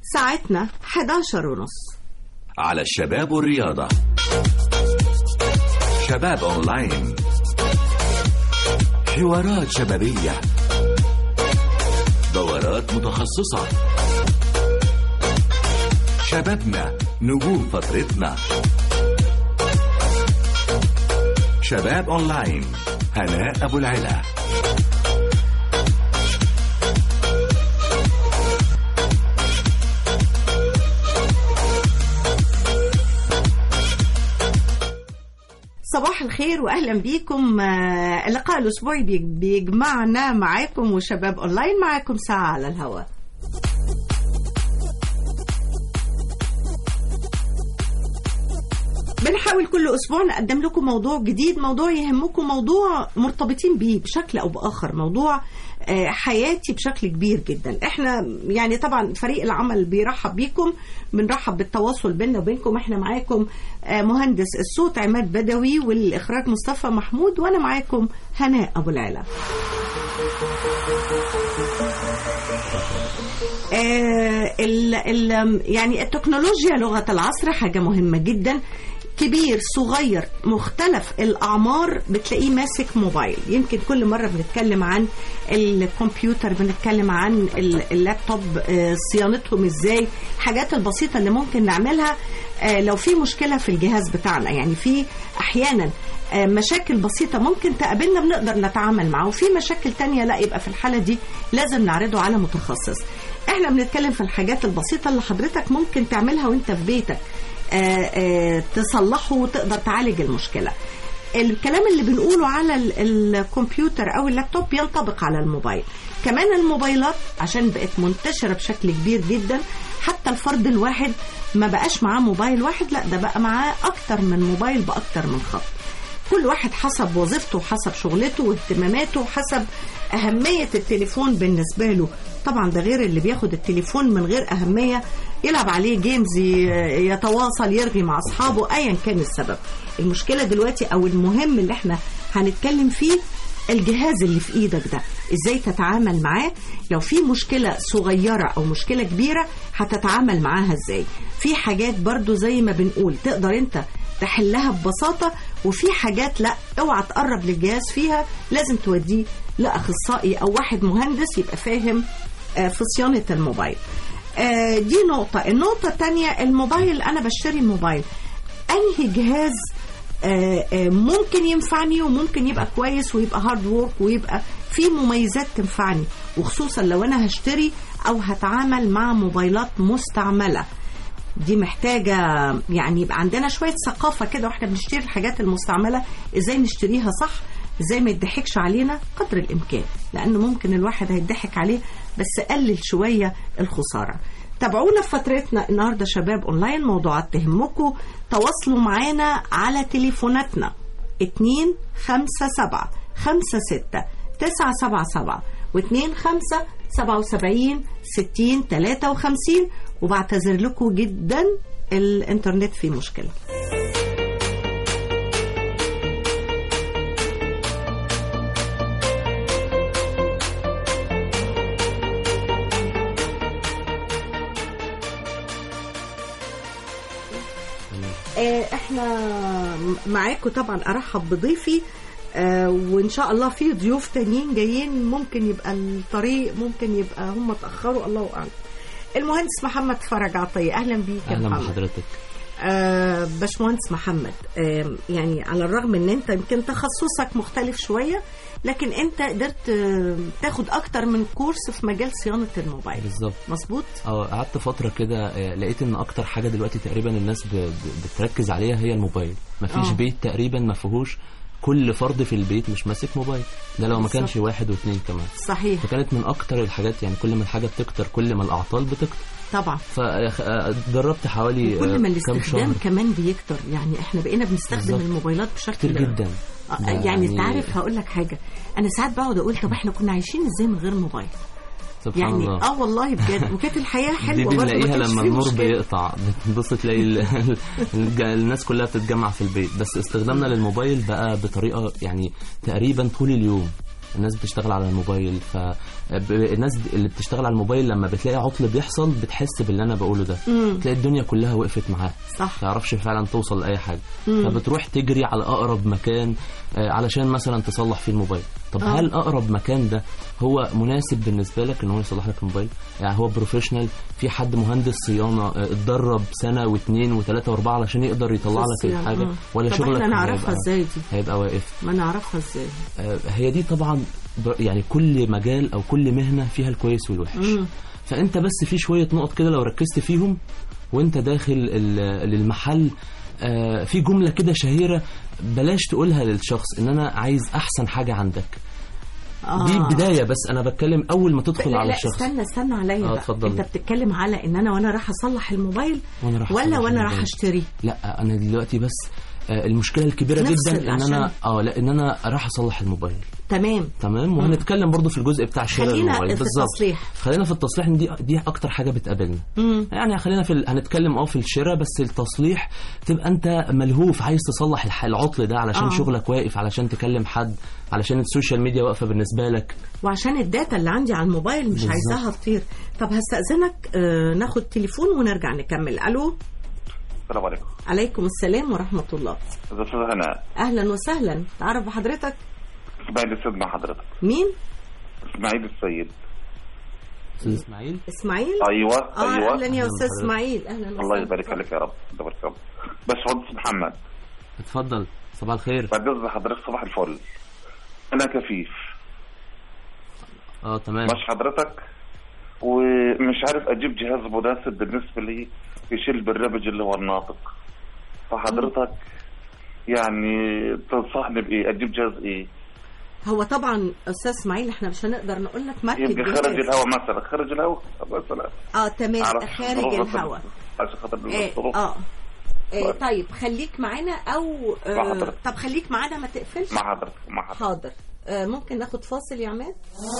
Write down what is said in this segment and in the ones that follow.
ساعتنا 11 ونص على الشباب والرياضة شباب أونلاين حوارات شبابية دورات متخصصة شبابنا نجوم فترتنا شباب أونلاين هناء أبو العلا صباح الخير واهلا بيكم آه، اللقاء الاسبوعي بيج- بيجمعنا معاكم وشباب اونلاين معاكم ساعه على الهواء بنحاول كل اسبوع نقدم لكم موضوع جديد موضوع يهمكم موضوع مرتبطين بيه بشكل او باخر موضوع آه، حياتي بشكل كبير جدا احنا يعني طبعا فريق العمل بيرحب بيكم بنرحب بالتواصل بيننا وبينكم احنا معاكم آه، مهندس الصوت عماد بدوي والاخراج مصطفى محمود وانا معاكم هناء ابو العلا آه، ال ال يعني التكنولوجيا لغة العصر حاجة مهمة جدا كبير صغير مختلف الأعمار بتلاقيه ماسك موبايل يمكن كل مرة بنتكلم عن الكمبيوتر بنتكلم عن ال- اللابتوب آه، صيانتهم ازاي الحاجات البسيطة اللي ممكن نعملها آه، لو في مشكلة في الجهاز بتاعنا يعني في أحيانا آه، مشاكل بسيطة ممكن تقابلنا بنقدر نتعامل معها وفي مشاكل تانية لا يبقى في الحالة دي لازم نعرضه على متخصص احنا بنتكلم في الحاجات البسيطة اللي حضرتك ممكن تعملها وانت في بيتك آه، آه، تصلحه وتقدر تعالج المشكلة الكلام اللي بنقوله على ال- الكمبيوتر او اللابتوب ينطبق على الموبايل كمان الموبايلات عشان بقت منتشرة بشكل كبير جدا حتى الفرد الواحد ما بقاش معاه موبايل واحد لا ده بقى معاه اكتر من موبايل باكتر من خط كل واحد حسب وظيفته وحسب شغلته واهتماماته وحسب أهمية التليفون بالنسبة له طبعا ده غير اللي بياخد التليفون من غير أهمية يلعب عليه جيمز ي- يتواصل يرغي مع أصحابه أيا كان السبب المشكلة دلوقتي أو المهم اللي احنا هنتكلم فيه الجهاز اللي في ايدك ده ازاي تتعامل معاه لو في مشكلة صغيرة او مشكلة كبيرة هتتعامل معاها ازاي في حاجات برضو زي ما بنقول تقدر انت تحلها ببساطة وفي حاجات لا اوعى تقرب للجهاز فيها لازم توديه لأخصائي أو واحد مهندس يبقى فاهم آه، في صيانة الموبايل آه، دي نقطة النقطة الثانية الموبايل أنا بشتري الموبايل أنهي جهاز آه، آه، ممكن ينفعني وممكن يبقى كويس ويبقى هارد وورك ويبقى في مميزات تنفعني وخصوصا لو أنا هشتري أو هتعامل مع موبايلات مستعملة دي محتاجة يعني يبقى عندنا شوية ثقافة كده واحنا بنشتري الحاجات المستعملة ازاي نشتريها صح ازاي ما يضحكش علينا قدر الامكان لانه ممكن الواحد هيضحك عليه بس قلل شوية الخسارة تابعونا في فترتنا النهاردة شباب اونلاين موضوعات تهمكم تواصلوا معانا على تليفوناتنا 2 5 7 5 6 9 7 7 و2 5 77 60 53 وبعتذر لكم جدا الانترنت فيه مشكله آه، احنا معاكم طبعا ارحب بضيفي آه، وان شاء الله في ضيوف تانيين جايين ممكن يبقى الطريق ممكن يبقى هم اتاخروا الله اعلم المهندس محمد فرج عطيه اهلا بيك يا اهلا محمد بحضرتك آه باشمهندس محمد آه يعني على الرغم ان انت يمكن تخصصك مختلف شويه لكن انت قدرت آه تاخد اكتر من كورس في مجال صيانه الموبايل بالظبط مظبوط اه قعدت فتره كده آه، لقيت ان اكتر حاجه دلوقتي تقريبا الناس ب- ب- بتركز عليها هي الموبايل مفيش آه. بيت تقريبا ما فيهوش كل فرد في البيت مش ماسك موبايل ده لو ما كانش بالظبط. واحد واثنين كمان صحيح فكانت من اكتر الحاجات يعني كل ما الحاجه بتكتر كل ما الاعطال بتكتر طبعا فجربت حوالي وكل ما آه، كام الاستخدام شهر كمان بيكتر يعني احنا بقينا بنستخدم بالظبط. الموبايلات بشكل كتير جدا آه، ده يعني انت عارف هقول لك حاجه انا ساعات بقعد اقول طب احنا كنا عايشين ازاي من غير موبايل سبحان يعني الله اه والله بجد وكانت الحياه دي حلوه برضه ما بنلاقيها كانش لما فيه النور مشكلة. بيقطع بتبص تلاقي ال- الج- الناس كلها بتتجمع في البيت بس استخدامنا للموبايل بقى بطريقه يعني تقريبا طول اليوم الناس بتشتغل على الموبايل فالناس اللي بتشتغل على الموبايل لما بتلاقي عطل بيحصل بتحس باللي انا بقوله ده مم. تلاقي الدنيا كلها وقفت معاه صح ما تعرفش فعلا توصل لاي حاجه مم. فبتروح تجري على اقرب مكان آه، علشان مثلا تصلح فيه الموبايل طب آه. هل اقرب مكان ده هو مناسب بالنسبه لك ان هو يصلح لك الموبايل يعني هو بروفيشنال في حد مهندس صيانه آه، اتدرب سنه واثنين وثلاثه واربعه علشان يقدر يطلع لك الصيانة. الحاجه آه. ولا طب شغلك احنا نعرفها هيبقى- ازاي دي هيبقى واقف ما نعرفها ازاي آه، هي دي طبعا ب- يعني كل مجال او كل مهنه فيها الكويس والوحش مم. فانت بس في شويه نقط كده لو ركزت فيهم وانت داخل ال- للمحل آه، في جمله كده شهيره بلاش تقولها للشخص ان انا عايز احسن حاجه عندك آه. دي بدايه بس انا بتكلم اول ما تدخل لا على لا الشخص استنى استنى عليا آه، بقى اتفضلي. انت بتتكلم على ان انا وانا رايحه اصلح الموبايل وانا راح ولا أصلح وانا رايحه الموبايل. اشتري لا انا دلوقتي بس آه، المشكله الكبيره نفصل جدا ان انا عشان- اه لا ان انا راح اصلح الموبايل تمام تمام وهنتكلم برضو في الجزء بتاع شراء خلينا الموبايل في بالظبط التصليح. خلينا في التصليح إن دي دي اكتر حاجه بتقابلنا مم. يعني خلينا في ال... هنتكلم اه في الشراء بس التصليح تبقى انت ملهوف عايز تصلح الح- العطل ده علشان آه. آه. شغلك واقف علشان تكلم حد علشان السوشيال ميديا واقفه بالنسبه لك وعشان الداتا اللي عندي على الموبايل مش بالظبط. عايزاها تطير طب هستأذنك آه ناخد تليفون ونرجع نكمل الو السلام عليكم عليكم السلام ورحمة الله إذا أستاذ هناء أهلا وسهلا تعرف بحضرتك إسماعيل السيد مع حضرتك مين إسماعيل السيد استاذ اسماعيل إسماعيل أيوة اه أيوة اهلا يا استاذ حضرتك. اسماعيل اهلا وسهلا الله يبارك عليك يا رب الله يبارك يا رب باشمهندس محمد اتفضل صباح الخير بعد إذن حضرتك صباح الفل أنا كفيف اه تمام مش حضرتك ومش عارف أجيب جهاز مناسب بالنسبة لي يشيل بالربج اللي هو الناطق فحضرتك يعني تنصحني بإيه أجيب جهاز إيه هو طبعا استاذ اسماعيل احنا مش هنقدر نقول لك ماركة يبقى خارج جهاز الهواء مثلا خارج الهواء مثلا اه تمام أعرف خارج ظروف الهواء عشان خاطر إيه الظروف. اه إيه طيب. طيب خليك معانا او مع آه حضرتك. طب خليك معانا ما تقفلش مع حضرتك مع حضرتك حاضر آه ممكن ناخد فاصل يا عماد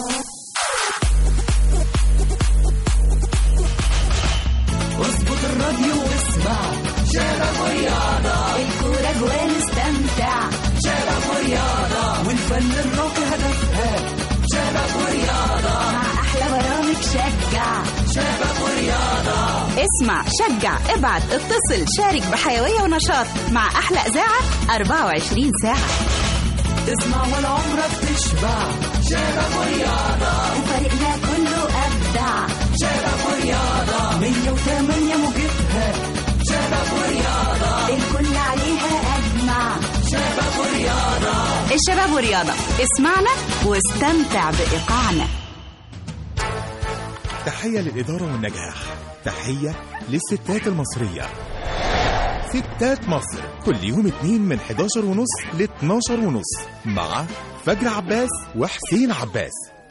اظبط الراديو واسمع شباب ورياضة الكورة جوال استمتع شباب ورياضة والفن الراقي هدفها شباب ورياضة مع أحلى برامج شجع شباب ورياضة اسمع شجع ابعت اتصل شارك بحيوية ونشاط مع أحلى إذاعة 24 ساعة اسمع ولا عمرك تشبع شباب ورياضة وفريقنا كله أبدع شباب ورياضة 108 موجتها شباب ورياضة الكل عليها أجمع شباب ورياضة الشباب ورياضة اسمعنا واستمتع بإيقاعنا تحية للإدارة والنجاح تحية للستات المصرية ستات مصر كل يوم اتنين من 11 ونص ل 12 ونص مع فجر عباس وحسين عباس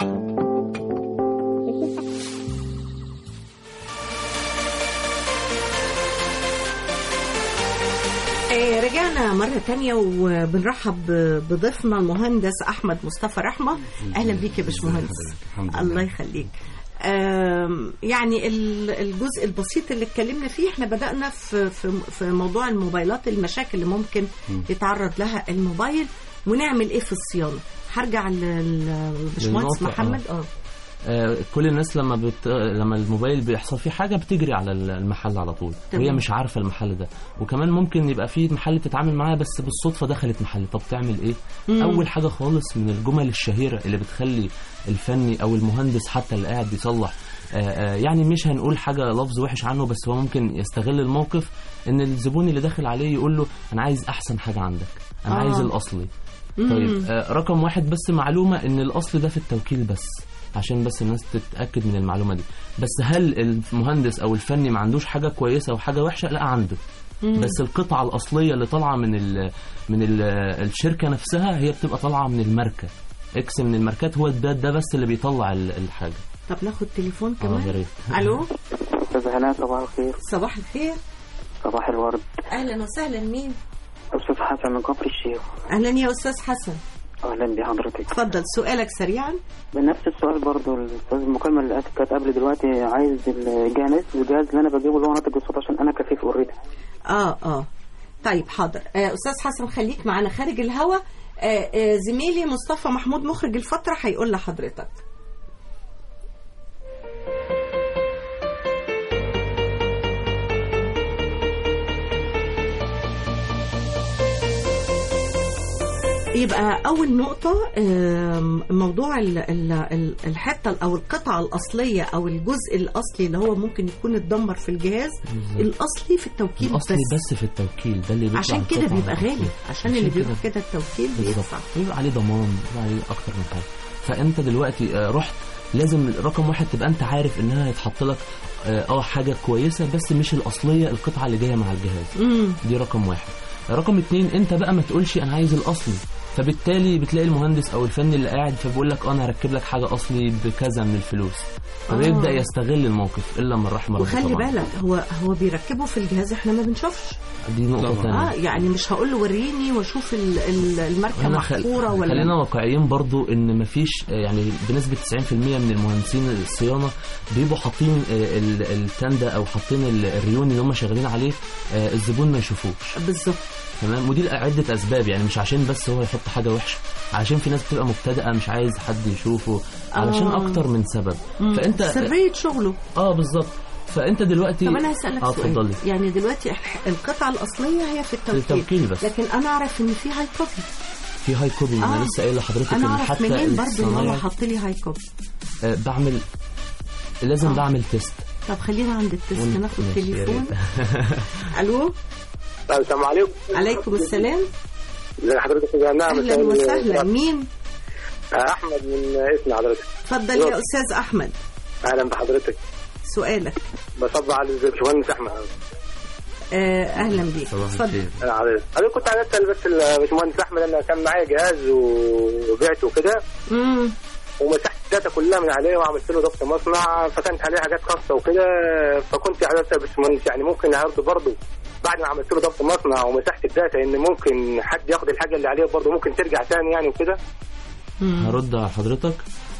آه، رجعنا مرة تانية وبنرحب بضيفنا المهندس أحمد مصطفى رحمة أهلا بيك يا باشمهندس الحمد لله. الله يخليك آم، يعني ال- الجزء البسيط اللي اتكلمنا فيه احنا بدأنا في في في موضوع الموبايلات المشاكل اللي ممكن يتعرض لها الموبايل ونعمل ايه في الصيانة هرجع للباشمهندس للنقطة، محمد اه آه، كل الناس لما بت... لما الموبايل بيحصل فيه حاجه بتجري على المحل على طول تمام. وهي مش عارفه المحل ده وكمان ممكن يبقى في محل تتعامل معاه بس بالصدفه دخلت محل طب تعمل ايه مم. اول حاجه خالص من الجمل الشهيره اللي بتخلي الفني او المهندس حتى اللي قاعد بيصلح آه، آه، يعني مش هنقول حاجه لفظ وحش عنه بس هو ممكن يستغل الموقف ان الزبون اللي داخل عليه يقول له انا عايز احسن حاجه عندك انا آه. عايز الاصلي مم. طيب آه، رقم واحد بس معلومة ان الاصل ده في التوكيل بس عشان بس الناس تتأكد من المعلومة دي بس هل المهندس او الفني ما عندوش حاجة كويسة وحاجة وحشة لا عنده بس القطعة الأصلية اللي طالعة من ال من ال الشركة نفسها هي بتبقى طالعة من الماركة اكس من الماركات هو ده ده بس اللي بيطلع ال- الحاجة طب ناخد تليفون اه يا كمان ريت الو أستاذ هناء صباح الخير صباح الخير صباح الورد اهلا وسهلا مين أستاذ حسن من كفر الشيخ اهلا يا استاذ حسن أهلا بحضرتك اتفضل سؤالك سريعا بنفس السؤال برضو الأستاذ المكالمة اللي كانت قبل دلوقتي عايز الجهاز الجهاز اللي أنا بجيبه اللي هو ناطق بالصوت عشان أنا كفيف أوريدي اه اه طيب حاضر آه استاذ حسن خليك معانا خارج الهوا آه، آه، زميلي مصطفى محمود مخرج الفترة هيقول لحضرتك يبقى أول نقطة آم، موضوع ال- ال- ال- الحتة أو القطعة الأصلية أو الجزء الأصلي اللي هو ممكن يكون اتدمر في الجهاز الأصلي في التوكيل الاصلي بس بس في التوكيل ده اللي بيطلع عشان كده القطعة بيبقى غالي الأصلية. عشان اللي بيروح كده التوكيل بالظبط بيدفع بيبقى عليه ضمان بيبقى عليه اكتر من حاجه فانت دلوقتي آه، رحت لازم رقم واحد تبقى انت عارف انها هيتحط لك اه آه، حاجه كويسه بس مش الاصليه القطعه اللي جايه مع الجهاز مم. دي رقم واحد رقم اتنين انت بقى ما تقولش انا عايز الاصلي فبالتالي بتلاقي المهندس او الفني اللي قاعد فبيقول لك انا هركب لك حاجه اصلي بكذا من الفلوس فبيبدا آه. يستغل الموقف الا من رحم ربي وخلي طبعاً. بالك هو هو بيركبه في الجهاز احنا ما بنشوفش دي نقطه طبعاً. ثانيه اه يعني مش هقول له وريني واشوف ال- ال- الماركه أنا خل... محفوره ولا خلينا واقعيين برضو ان مفيش آه، يعني بنسبه 90% من المهندسين الصيانه بيبقوا حاطين آه، ال- التندة او حاطين ال- الريون اللي هم شغالين عليه آه، الزبون ما يشوفوش بالظبط تمام ودي عده اسباب يعني مش عشان بس هو يحط حاجه وحشه عشان في ناس بتبقى مبتدئه مش عايز حد يشوفه علشان آه. اكتر من سبب مم. فانت سريه شغله اه بالظبط فانت دلوقتي طب انا هسالك اه سؤال اتفضلي يعني دلوقتي الح- القطعه الاصليه هي في التوكيل, التوكيل بس. لكن انا اعرف ان في هاي كوبي في هاي كوبي آه. انا لسه قايل لحضرتك انا ان اعرف حتى منين برضه ان هو الصنايعي حاط لي هاي كوبي آه، بعمل لازم آه. بعمل تيست طب خلينا عند التست ون- ناخد ماشي، يا تليفون ريت. الو السلام عليكم عليكم السلام ازي حضرتك يا نعم اهلا وسهلا مين احمد من اسم حضرتك اتفضل يا استاذ احمد اهلا بحضرتك سؤالك بصب على الباشمهندس احمد آه اهلا بيك صباح اتفضل الخير انا عارف. انا كنت عايز اسال بس الباشمهندس احمد انا كان معايا جهاز وبعته كده مم. ومسحت الداتا كلها من عليه وعملت له ضبط مصنع فكانت عليه حاجات خاصه وكده فكنت عايز اسال الباشمهندس يعني ممكن عرض برضه بعد ما عملت له ضبط مصنع ومسحت الداتا ان ممكن حد ياخد الحاجه اللي عليه برضه ممكن ترجع تاني يعني وكده مم. هرد على حضرتك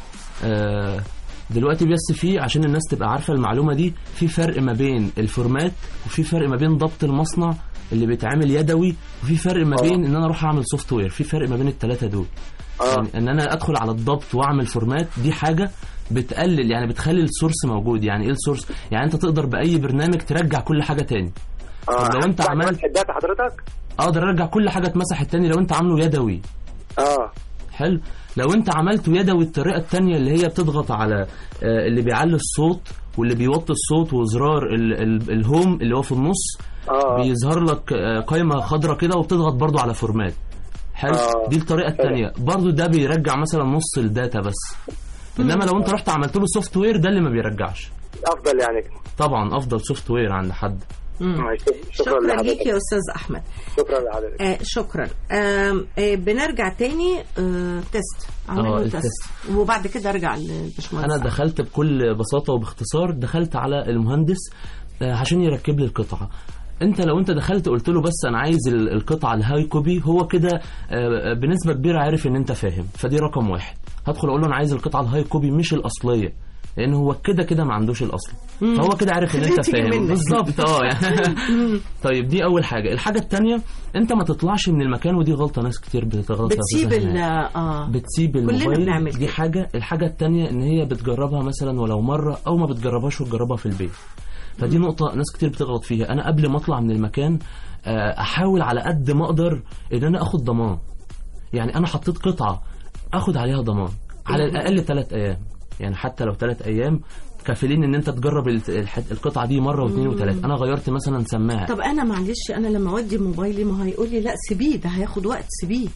آه، دلوقتي بس في عشان الناس تبقى عارفه المعلومه دي في فرق ما بين الفورمات وفي فرق ما بين ضبط المصنع اللي بيتعمل يدوي وفي فرق ما آه. بين ان انا اروح اعمل سوفت وير في فرق ما بين الثلاثه دول اه يعني ان انا ادخل على الضبط واعمل فورمات دي حاجه بتقلل يعني بتخلي السورس موجود يعني ايه السورس يعني انت تقدر باي برنامج ترجع كل حاجه تاني اه طب لو انت بعد عملت- مسح الداتا حضرتك اقدر ارجع كل حاجه اتمسحت تاني لو انت عامله يدوي اه حلو لو انت عملته يدوي الطريقه التانية اللي هي بتضغط على آه، اللي بيعلي الصوت واللي بيوطي الصوت وزرار ال ال الهوم اللي هو في النص اه بيظهر لك آه، قائمه خضراء كده وبتضغط برضو على فورمات حلو آه. دي الطريقه التانية برضو ده بيرجع مثلا نص الداتا بس انما لو انت رحت عملت له سوفت وير ده اللي ما بيرجعش افضل يعني طبعا افضل سوفت وير عند حد مم. ماشي. شكرا شكرا ليك لحضرتك يا استاذ احمد شكرا لحضرتك آه شكرا آم، آه بنرجع تاني آه تيست آه، عملوا التست. تيست وبعد كده ارجع للباشمهندس انا دخلت بكل بساطه وباختصار دخلت على المهندس آه، عشان يركب لي القطعه انت لو انت دخلت قلت له بس انا عايز ال- القطعه الهاي كوبي هو كده آه، بنسبه كبيره عارف ان انت فاهم فدي رقم واحد هدخل اقول له انا عايز القطعه الهاي كوبي مش الاصليه لان هو كده كده ما عندوش الاصل فهو كده عارف ان خليها انت تيجي فاهم منك. بالظبط اه يعني طيب دي اول حاجه الحاجه الثانيه انت ما تطلعش من المكان ودي غلطه ناس كتير بتغلط بتسيب ال اه بتسيب كلنا الموبايل بنعمل دي كده. حاجة الحاجة التانية ان هي بتجربها مثلا ولو مرة او ما بتجربهاش وتجربها في البيت فدي نقطة ناس كتير بتغلط فيها انا قبل ما اطلع من المكان آه، احاول على قد ما اقدر ان انا اخد ضمان يعني انا حطيت قطعة اخد عليها ضمان على الاقل ثلاث ايام يعني حتى لو ثلاث ايام كافلين ان انت تجرب الت- الح- القطعة دي مرة واثنين وثلاثة انا غيرت مثلا سماعة طب انا معلش انا لما اودي موبايلي ما هيقول لي لا سيبيه ده هياخد وقت سيبيه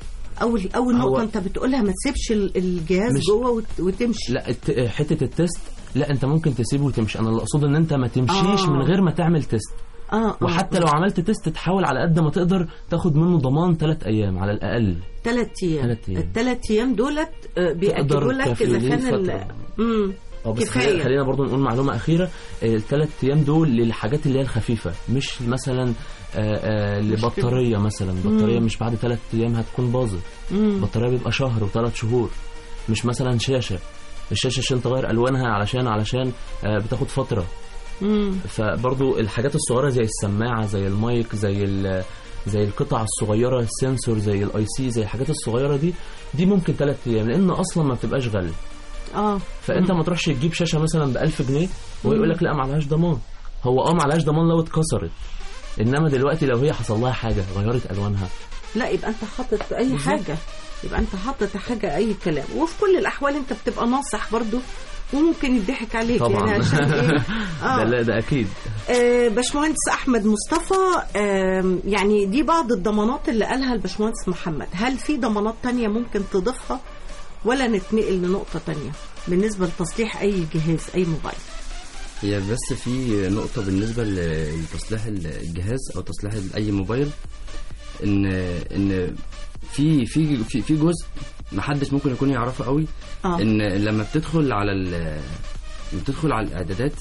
اول اول هو- نقطه انت بتقولها ما تسيبش ال- الجهاز مش- جوه وت- وتمشي لا الت- حتة التست لا انت ممكن تسيبه وتمشي انا اللي اقصده ان انت ما تمشيش آه. من غير ما تعمل تيست اه آه. وحتى لو عملت تيست تحاول على قد ما تقدر تاخد منه ضمان ثلاث ايام على الاقل ثلاث ايام تلات أيام. الثلاث ايام دولت آه، بيأكدوا تقدر لك اذا كافيين كان ال- فترة. امم اه بس كفاية. خلينا, خلينا برضو نقول معلومه اخيره الثلاث ايام دول للحاجات اللي هي الخفيفه مش مثلا آه، آه، لبطاريه مثلا بطاريه مش بعد ثلاث ايام هتكون باظت مم. بطاريه بيبقى شهر وثلاث شهور مش مثلا شاشه الشاشه عشان تغير الوانها علشان علشان آه، بتاخد فتره مم. فبرضو الحاجات الصغيره زي السماعه زي المايك زي ال- زي القطع الصغيره السنسور زي الاي سي زي الحاجات الصغيره دي دي ممكن ثلاث ايام لان اصلا ما بتبقاش غاليه اه فانت ما تروحش تجيب شاشه مثلا ب 1000 جنيه وهو يقول لك لا معلهاش ضمان هو اه معلهاش ضمان لو اتكسرت انما دلوقتي لو هي حصل لها حاجه غيرت الوانها لا يبقى انت حاطط اي حاجه يبقى انت حاطط حاجه اي كلام وفي كل الاحوال انت بتبقى ناصح برضو وممكن يضحك عليك طبعا يعني عشان ايه ده اه لا ده اكيد آه، باشمهندس احمد مصطفى آم، يعني دي بعض الضمانات اللي قالها الباشمهندس محمد هل في ضمانات تانية ممكن تضيفها ولا نتنقل لنقطة تانية بالنسبة لتصليح أي جهاز أي موبايل هي بس في نقطة بالنسبة ل- لتصليح الجهاز أو تصليح أي موبايل إن إن في في في في جزء محدش ممكن يكون يعرفه قوي آه. إن لما بتدخل على ال لما بتدخل على الإعدادات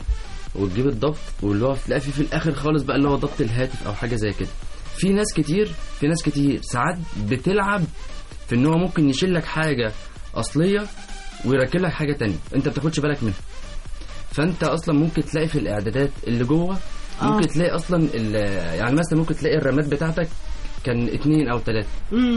وتجيب الضبط واللي هو تلاقي في في الآخر خالص بقى اللي هو ضبط الهاتف أو حاجة زي كده في ناس كتير في ناس كتير ساعات بتلعب في إن هو ممكن يشيل لك حاجة أصلية ويركب لك حاجة تانية أنت بتاخدش بالك منها فانت اصلا ممكن تلاقي في الاعدادات اللي جوه ممكن آه. تلاقي اصلا ال- يعني مثلا ممكن تلاقي الرامات بتاعتك كان اتنين او تلاتة امم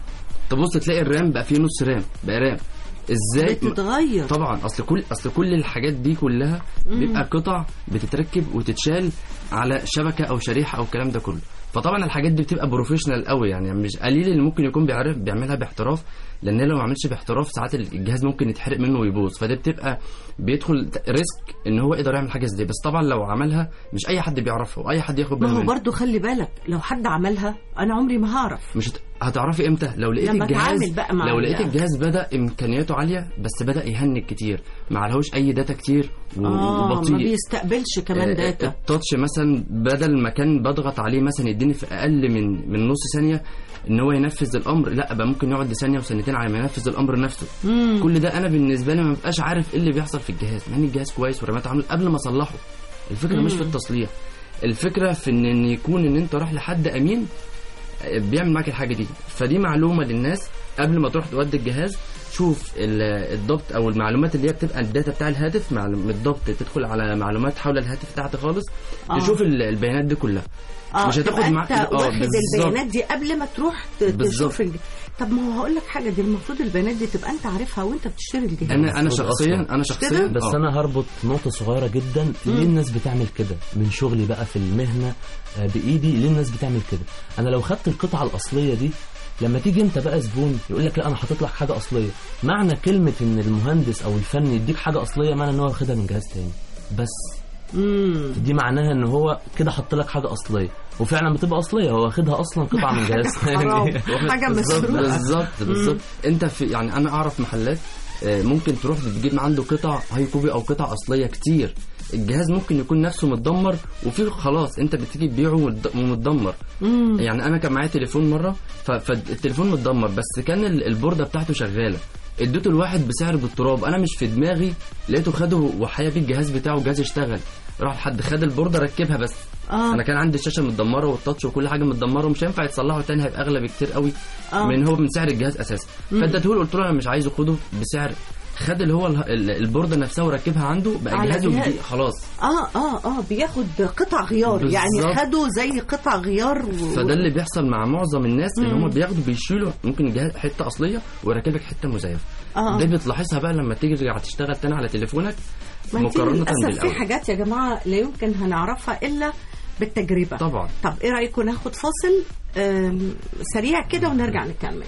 تبص تلاقي الرام بقى فيه نص رام بقى رام ازاي بتتغير طبعا اصل كل اصل كل الحاجات دي كلها بيبقى قطع بتتركب وتتشال على شبكه او شريحه او الكلام ده كله فطبعا الحاجات دي بتبقى بروفيشنال قوي يعني مش قليل اللي ممكن يكون بيعرف بيعملها باحتراف لان لو ما عملش باحتراف ساعات الجهاز ممكن يتحرق منه ويبوظ فده بتبقى بيدخل ريسك ان هو يقدر يعمل حاجه زي دي بس طبعا لو عملها مش اي حد بيعرفها واي حد ياخد ما باله هو منها برضو خلي بالك لو حد عملها أنا عمري ما هعرف مش هت- هتعرفي امتى لو لقيت لما الجهاز أتعامل بقى مع لو ال- لقيت الجهاز بدا امكانياته عاليه بس بدا يهنج كتير ما عليهوش اي داتا كتير و- آه ما وبطيء بيستقبلش كمان آه، داتا التاتش مثلا بدل ما كان بضغط عليه مثلا يديني في اقل من من نص ثانيه ان هو ينفذ الامر لا بقى ممكن يقعد ثانيه وثانيتين على ما ينفذ الامر نفسه مم. كل ده انا بالنسبه لي ما ببقاش عارف ايه اللي بيحصل في الجهاز مع ان الجهاز كويس والرامات عامل قبل ما اصلحه الفكره مش في التصليح الفكره في ان إن يكون ان انت رايح لحد امين آه، بيعمل معاك الحاجه دي فدي معلومه للناس قبل ما تروح تودي الجهاز شوف ال- الضبط او المعلومات اللي هي بتبقى الداتا بتاع الهاتف معلوم الضبط تدخل على معلومات حول الهاتف تحت خالص آه. تشوف ال- البيانات دي كلها اه مش هتاخد تبقى معاك انت اه واخد بالظبط البيانات دي قبل ما تروح ت- بالظبط. تشوف الج... طب ما هو هقول لك حاجه دي المفروض البيانات دي تبقى انت عارفها وانت بتشتري الجهاز انا انا المفروض شخصيا أصلاً. انا كده؟ شخصيا بس آه. انا هربط نقطه صغيره جدا ليه الناس بتعمل كده من شغلي بقى في المهنه آه، بايدي ليه الناس بتعمل كده انا لو خدت القطعه الاصليه دي لما تيجي انت بقى زبون يقول لك لا انا حاطط لك حاجه اصليه معنى كلمه ان المهندس او الفني يديك حاجه اصليه معنى ان هو واخدها من جهاز تاني بس امم دي معناها ان هو كده حط لك حاجه اصليه وفعلا بتبقى اصليه هو واخدها اصلا قطعه من جهاز حرام تاني حاجه بالظبط مسروقه بالظبط بالظبط انت في يعني انا اعرف محلات آه، ممكن تروح تجيب من عنده قطع هاي كوبي او قطع اصليه كتير الجهاز ممكن يكون نفسه متدمر وفي خلاص انت بتيجي تبيعه متد- ومتدمر مم. يعني انا كان معايا تليفون مره ف- فالتليفون متدمر بس كان ال- البورده بتاعته شغاله اديته الواحد بسعر بالتراب انا مش في دماغي لقيته خده وحيا بيه الجهاز بتاعه الجهاز اشتغل راح حد خد البورده ركبها بس اه انا كان عندي الشاشه متدمره والتاتش وكل حاجه متدمره ومش هينفع يتصلحوا تاني هيبقى اغلى بكتير قوي آه. من هو من سعر الجهاز اساسا فاديته له قلت له انا مش عايزه خده بسعر خد اللي هو ال- ال- البورده نفسها وركبها عنده بقى على جهازه جهاز. جديد خلاص اه اه اه بياخد قطع غيار بالظبط. يعني خدوا زي قطع غيار و... فده اللي بيحصل مع معظم الناس ان مم. هم بياخدوا بيشيلوا ممكن الجهاز حته اصليه ويركب لك حته مزيفه آه. ده بتلاحظها بقى لما تيجي ترجع تشتغل تاني على تليفونك ما انت مقارنه للاسف في بالاول حاجات يا جماعه لا يمكن هنعرفها الا بالتجربه طبعا طب ايه رايكم ناخد فاصل آم، سريع كده ونرجع نكمل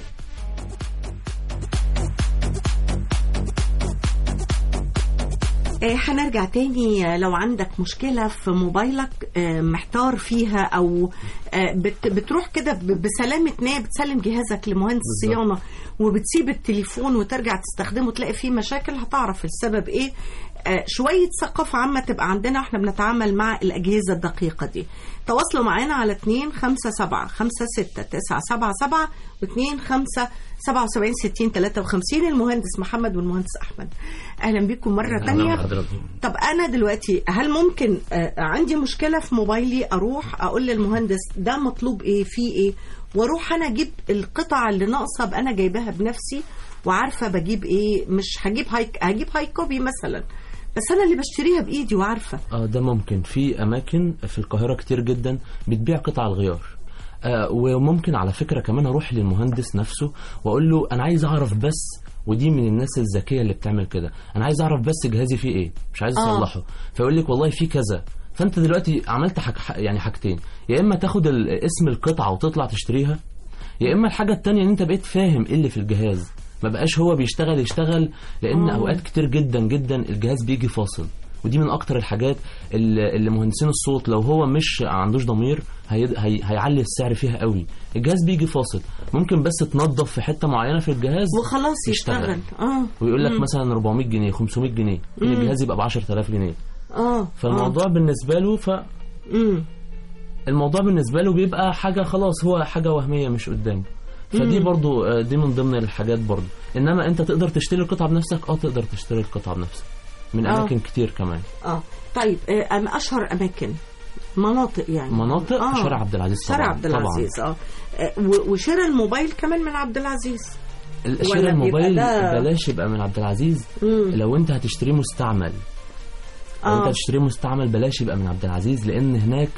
آه، هنرجع تاني آه، لو عندك مشكلة في موبايلك آه، محتار فيها أو آه، بت- بتروح كده ب- بسلامة نية بتسلم جهازك لمهندس صيانة وبتسيب التليفون وترجع تستخدمه تلاقي فيه مشاكل هتعرف السبب إيه آه، شوية ثقافة عامة تبقى عندنا واحنا بنتعامل مع الأجهزة الدقيقة دي تواصلوا معانا على 2 5 7 5 6 9 7 7 و 2 5 77 60 53 المهندس محمد والمهندس أحمد أهلا بكم مرة تانية طب انا دلوقتي هل ممكن آه، عندي مشكله في موبايلي اروح اقول للمهندس ده مطلوب ايه فيه ايه واروح انا اجيب القطع اللي ناقصه ابقى انا جايباها بنفسي وعارفه بجيب ايه مش هجيب هاي هجيب هاي كوبي مثلا بس انا اللي بشتريها بايدي وعارفه اه ده ممكن في اماكن في القاهره كتير جدا بتبيع قطع الغيار آه وممكن على فكره كمان اروح للمهندس نفسه واقول له انا عايز اعرف بس ودي من الناس الذكيه اللي بتعمل كده انا عايز اعرف بس جهازي فيه ايه مش عايز آه. اصلحه فيقول لك والله في كذا فانت دلوقتي عملت حاج يعني حاجتين يا اما تاخد ال- اسم القطعه وتطلع تشتريها يا اما الحاجه التانية ان انت بقيت فاهم ايه اللي في الجهاز ما بقاش هو بيشتغل يشتغل لان آه. اوقات كتير جدا جدا الجهاز بيجي فاصل ودي من اكتر الحاجات اللي اللي مهندسين الصوت لو هو مش عندوش ضمير هي... هي... هيعلي السعر فيها قوي الجهاز بيجي فاصل ممكن بس تنظف في حته معينه في الجهاز وخلاص يشتغل اه ويقول لك مم. مثلا 400 جنيه 500 جنيه مم. الجهاز يبقى ب 10000 جنيه اه فالموضوع بالنسبه له ف مم. الموضوع بالنسبه له بيبقى حاجه خلاص هو حاجه وهميه مش قدامه فدي مم. برضو آه، دي من ضمن الحاجات برضو انما انت تقدر تشتري القطعه بنفسك اه تقدر تشتري القطعه بنفسك من آه. اماكن كتير كمان اه طيب آه، أم اشهر اماكن مناطق يعني مناطق آه. شارع عبد العزيز طبعا شارع عبد العزيز اه آه، و- وشراء الموبايل كمان من عبد العزيز طبعا ولا شراء بيبقى الموبايل ده- بلاش يبقى من عبد العزيز مم. لو انت هتشتريه مستعمل لو آه. انت هتشتريه مستعمل بلاش يبقى من عبد العزيز لان هناك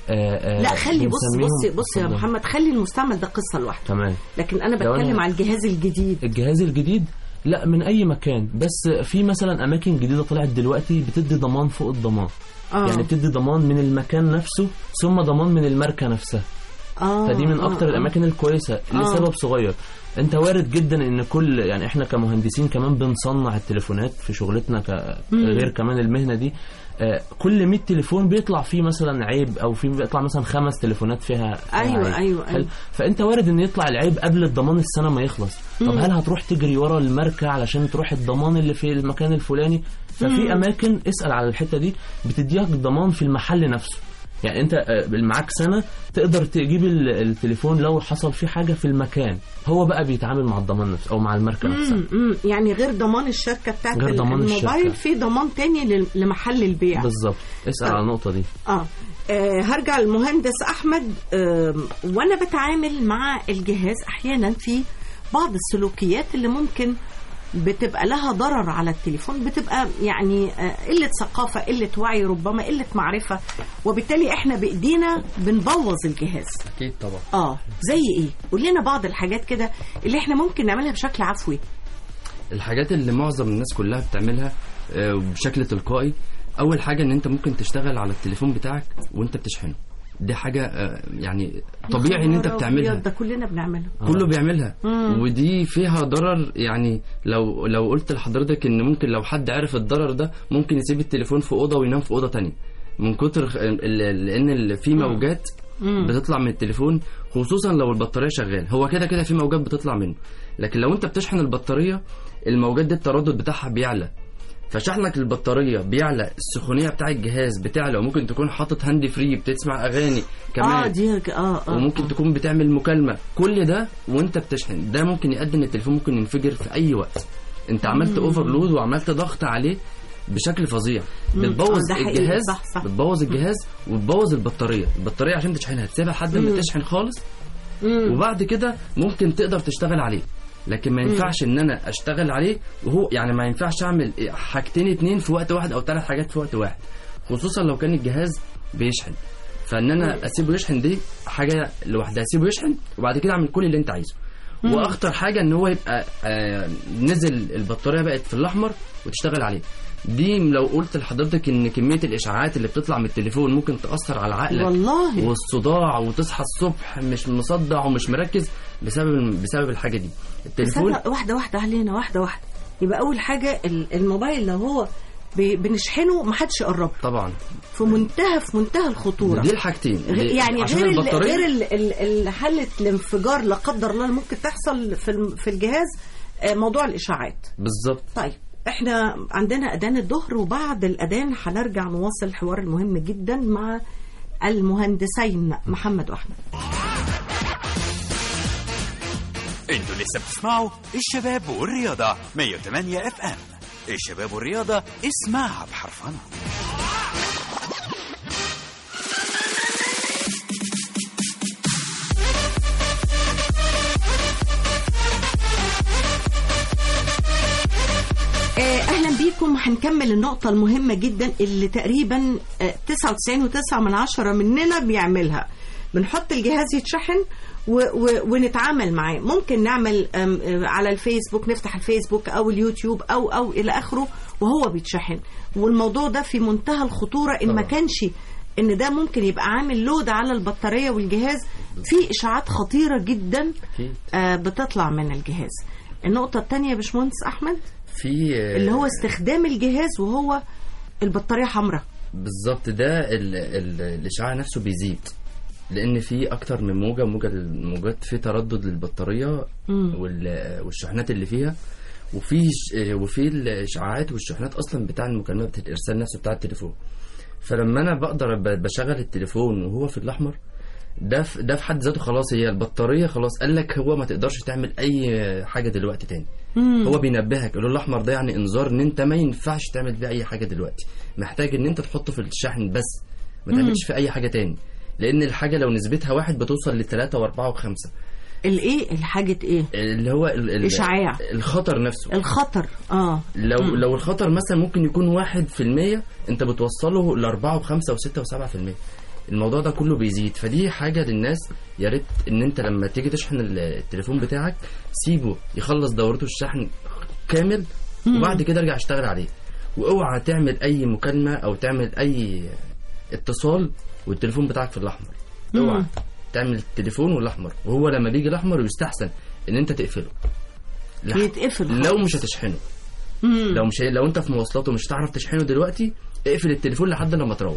آه آه لا خلي بص بنسميهم- بص بص يا اتفضل. محمد خلي المستعمل ده قصه لوحده تمام لكن انا لو أنا- بتكلم على الجهاز الجديد الجهاز الجديد لا من اي مكان بس في مثلا اماكن جديده طلعت دلوقتي بتدي ضمان فوق الضمان آه. يعني بتدي ضمان من المكان نفسه ثم ضمان من الماركه نفسها اه فدي من آه، اكتر آه. الاماكن الكويسه آه. لسبب صغير انت وارد جدا ان كل يعني احنا كمهندسين كمان بنصنع التليفونات في شغلتنا ك... مم. غير كمان المهنه دي آه، كل 100 تليفون بيطلع فيه مثلا عيب او في بيطلع مثلا خمس تليفونات فيها, فيها أيوة، عيب. أيوة، حلو؟ أيوة. فانت وارد ان يطلع العيب قبل الضمان السنه ما يخلص طب مم. هل هتروح تجري ورا الماركه علشان تروح الضمان اللي في المكان الفلاني ففي مم. اماكن اسال على الحته دي بتديك ضمان في المحل نفسه يعني انت آه، معاك سنه تقدر تجيب ال- التليفون لو حصل فيه حاجه في المكان هو بقى بيتعامل مع الضمان نفسه او مع الماركه نفسها مم، مم. يعني غير ضمان الشركه بتاعت غير ضمان الموبايل الشركة. في ضمان تاني لل- لمحل البيع بالظبط اسال طيب. على النقطه دي آه. اه هرجع للمهندس احمد آه وانا بتعامل مع الجهاز احيانا في بعض السلوكيات اللي ممكن بتبقى لها ضرر على التليفون بتبقى يعني آه، قلة ثقافة قلة وعي ربما قلة معرفة وبالتالي احنا بايدينا بنبوظ الجهاز اكيد طبعا اه زي ايه قول لنا بعض الحاجات كده اللي احنا ممكن نعملها بشكل عفوي الحاجات اللي معظم الناس كلها بتعملها آه، بشكل تلقائي اول حاجه ان انت ممكن تشتغل على التليفون بتاعك وانت بتشحنه دي حاجه آه، يعني طبيعي ان انت يا خبر بتعملها أبيض، ده كلنا بنعملها كله بيعملها مم. ودي فيها ضرر يعني لو لو قلت لحضرتك ان ممكن لو حد عرف الضرر ده ممكن يسيب التليفون في اوضه وينام في اوضه تانية من كتر خ- ال- لان ال- في موجات مم. بتطلع من التليفون خصوصا لو البطاريه شغال هو كده كده في موجات بتطلع منه لكن لو انت بتشحن البطاريه الموجات دي التردد بتاعها بيعلى فشحنك للبطاريه بيعلى السخونيه بتاع الجهاز بتعلى وممكن تكون حاطط هاند فري بتسمع اغاني كمان اه دي اه اه وممكن تكون بتعمل مكالمه كل ده وانت بتشحن ده ممكن يؤدي ان التليفون ممكن ينفجر في اي وقت انت عملت مم. اوفرلود وعملت ضغط عليه بشكل فظيع مم. بتبوظ آه، ده حقيقي. الجهاز صح، صح. بتبوظ الجهاز وتبوظ البطاريه البطاريه عشان تشحنها تسيبها لحد ما مم. تشحن خالص مم. وبعد كده ممكن تقدر تشتغل عليه لكن ما مم. ينفعش ان انا اشتغل عليه وهو يعني ما ينفعش اعمل حاجتين اتنين في وقت واحد او ثلاث حاجات في وقت واحد خصوصا لو كان الجهاز بيشحن فان انا اسيبه يشحن دي حاجه لوحدها اسيبه يشحن وبعد كده اعمل كل اللي انت عايزه مم. واخطر حاجه ان هو يبقى آه نزل البطاريه بقت في الاحمر وتشتغل عليه دي لو قلت لحضرتك ان كميه الاشعاعات اللي بتطلع من التليفون ممكن تاثر على عقلك والله. والصداع وتصحى الصبح مش مصدع ومش مركز بسبب بسبب الحاجه دي التليفون تصدق واحدة واحدة علينا واحدة واحدة يبقى أول حاجة ال- الموبايل لو هو ب- بنشحنه ما حدش يقرب طبعا في منتهى في منتهى الخطورة دي الحاجتين غ- دي- يعني عشان غير ال- البطارية غير ال- ال- ال- حالة الانفجار لا قدر الله اللي ممكن تحصل في الم- في الجهاز آه، موضوع الإشاعات بالظبط طيب احنا عندنا أذان الظهر وبعد الأذان هنرجع نواصل الحوار المهم جدا مع المهندسين محمد وأحمد انتوا لسه بتسمعوا الشباب والرياضة 108 اف ام الشباب والرياضة اسمعها بحرفنة آه، اهلا بيكم هنكمل النقطة المهمة جدا اللي تقريبا آه، 99.9 من عشرة مننا بيعملها بنحط الجهاز يتشحن و و ونتعامل معاه ممكن نعمل أم، أم، على الفيسبوك نفتح الفيسبوك او اليوتيوب او او الى اخره وهو بيتشحن والموضوع ده في منتهى الخطوره ان ما طبعا. كانش ان ده ممكن يبقى عامل لود على البطاريه والجهاز في اشاعات خطيره جدا أكيد. آه، بتطلع من الجهاز النقطه الثانيه يا باشمهندس احمد في اللي هو استخدام الجهاز وهو البطاريه حمراء بالظبط ده ال ال الاشعاع نفسه بيزيد لان في اكتر من موجه موجه الموجات في تردد للبطاريه مم. وال- والشحنات اللي فيها وفي ش- وفي الاشعاعات والشحنات اصلا بتاع المكالمات الارسال نفسه بتاع التليفون فلما انا بقدر ب- بشغل التليفون وهو في الاحمر ده في ده في حد ذاته خلاص هي البطاريه خلاص قال لك هو ما تقدرش تعمل اي حاجه دلوقتي تاني مم. هو بينبهك اللون الاحمر ده يعني انذار ان انت ما ينفعش تعمل بيه اي حاجه دلوقتي محتاج ان انت تحطه في الشحن بس ما مم. تعملش فيه اي حاجه تاني لان الحاجه لو نسبتها واحد بتوصل لثلاثة واربعة وخمسة الايه الحاجه ايه اللي هو ال- ال- إشعاع. الخطر نفسه الخطر اه لو مم. لو الخطر مثلا ممكن يكون واحد في المية انت بتوصله لأربعة وخمسة وستة وسبعة في المية الموضوع ده كله بيزيد فدي حاجة للناس يا ريت ان انت لما تيجي تشحن ال- التليفون بتاعك سيبه يخلص دورته الشحن كامل مم. وبعد كده ارجع اشتغل عليه واوعى تعمل اي مكالمة او تعمل اي اتصال والتليفون بتاعك في الاحمر مم. اوعى تعمل التليفون والاحمر وهو لما بيجي الاحمر يستحسن ان انت تقفله لح- يتقفل لو خالص. مش هتشحنه مم. لو مش لو انت في مواصلات ومش هتعرف تشحنه دلوقتي اقفل التليفون لحد لما تروح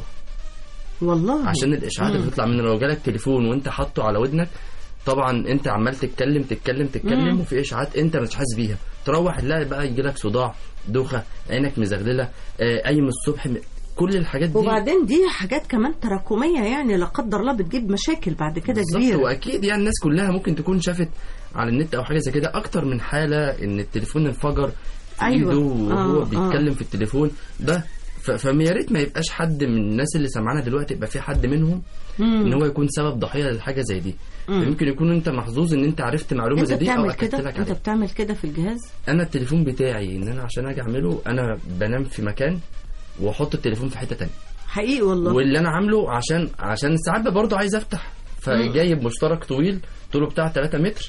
والله عشان الاشعاعات اللي مم. بتطلع منه لو جالك تليفون وانت حاطه على ودنك طبعا انت عمال تتكلم تتكلم تتكلم مم. وفي اشعاعات انت مش حاسس بيها تروح تلاقي بقى يجي لك صداع دوخه عينك مزغلله آه، قايم الصبح م- كل الحاجات دي وبعدين دي حاجات كمان تراكميه يعني لا قدر الله بتجيب مشاكل بعد كده بالظبط كبيره واكيد يعني الناس كلها ممكن تكون شافت على النت او حاجه زي كده اكتر من حاله ان التليفون انفجر في أيوة. ايده وهو آه، بيتكلم آه. في التليفون ده ف- فيا ريت ما يبقاش حد من الناس اللي سمعانا دلوقتي يبقى في حد منهم مم. ان هو يكون سبب ضحيه لحاجه زي دي مم. يمكن يكون انت محظوظ ان انت عرفت معلومه انت زي دي او بتعمل اكدت كده لك انت عليها بتعمل كده في الجهاز انا التليفون بتاعي ان انا عشان اجي اعمله انا بنام في مكان واحط التليفون في حته تانية حقيقي والله واللي انا عامله عشان عشان ساعات برضه عايز افتح فجايب مشترك طويل طوله بتاع 3 متر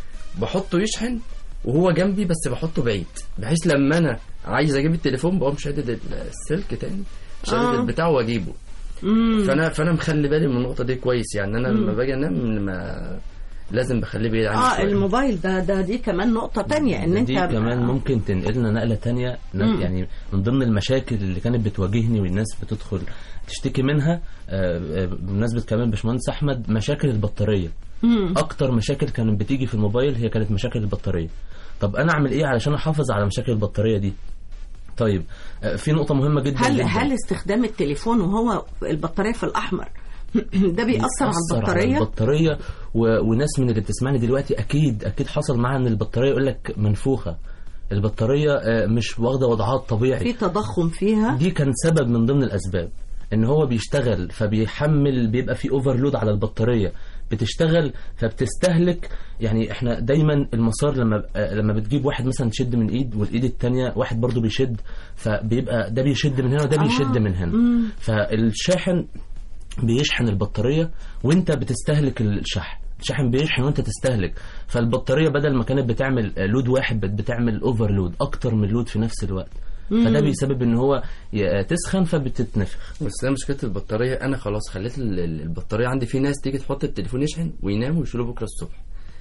بحطه يشحن وهو جنبي بس بحطه بعيد بحيث لما انا عايز اجيب التليفون بقوم شادد السلك تاني شادد آه. البتاع واجيبه مم. فانا فانا مخلي بالي من النقطه دي كويس يعني انا لما مم. باجي انام ما لازم بخليه بعيد عني اه شوية. الموبايل ده ده دي كمان نقطه تانية ان انت دي كمان ممكن تنقلنا نقله تانية ن- مم. يعني من ضمن المشاكل اللي كانت بتواجهني والناس بتدخل تشتكي منها آه، آه، بمناسبه كمان باشمهندس احمد مشاكل البطاريه مم. اكتر مشاكل كانت بتيجي في الموبايل هي كانت مشاكل البطاريه طب انا اعمل ايه علشان احافظ على مشاكل البطاريه دي طيب آه، في نقطه مهمه جدا هل جدا. هل استخدام التليفون وهو البطاريه في الاحمر ده بيأثر على بيأثر البطاريه البطاريه و... وناس من اللي بتسمعني دلوقتي اكيد اكيد حصل معاها ان البطاريه يقول لك منفوخه البطاريه آه، مش واخده وضعها الطبيعي في تضخم فيها دي كان سبب من ضمن الاسباب ان هو بيشتغل فبيحمل بيبقى في اوفرلود على البطاريه بتشتغل فبتستهلك يعني احنا دايما المسار لما آه، لما بتجيب واحد مثلا تشد من ايد والايد التانية واحد برضو بيشد فبيبقى ده بيشد من هنا وده بيشد من هنا مم. فالشاحن بيشحن البطارية وانت بتستهلك الشحن الشاحن بيشحن وانت تستهلك فالبطارية بدل ما كانت بتعمل لود واحد بقت بتعمل اوفرلود اكتر من لود في نفس الوقت فده مم. بيسبب ان هو ي- تسخن فبتتنفخ بس انا مشكله البطاريه انا خلاص خليت ال- ال- البطاريه عندي في ناس تيجي تحط التليفون يشحن وينام ويشيله بكره الصبح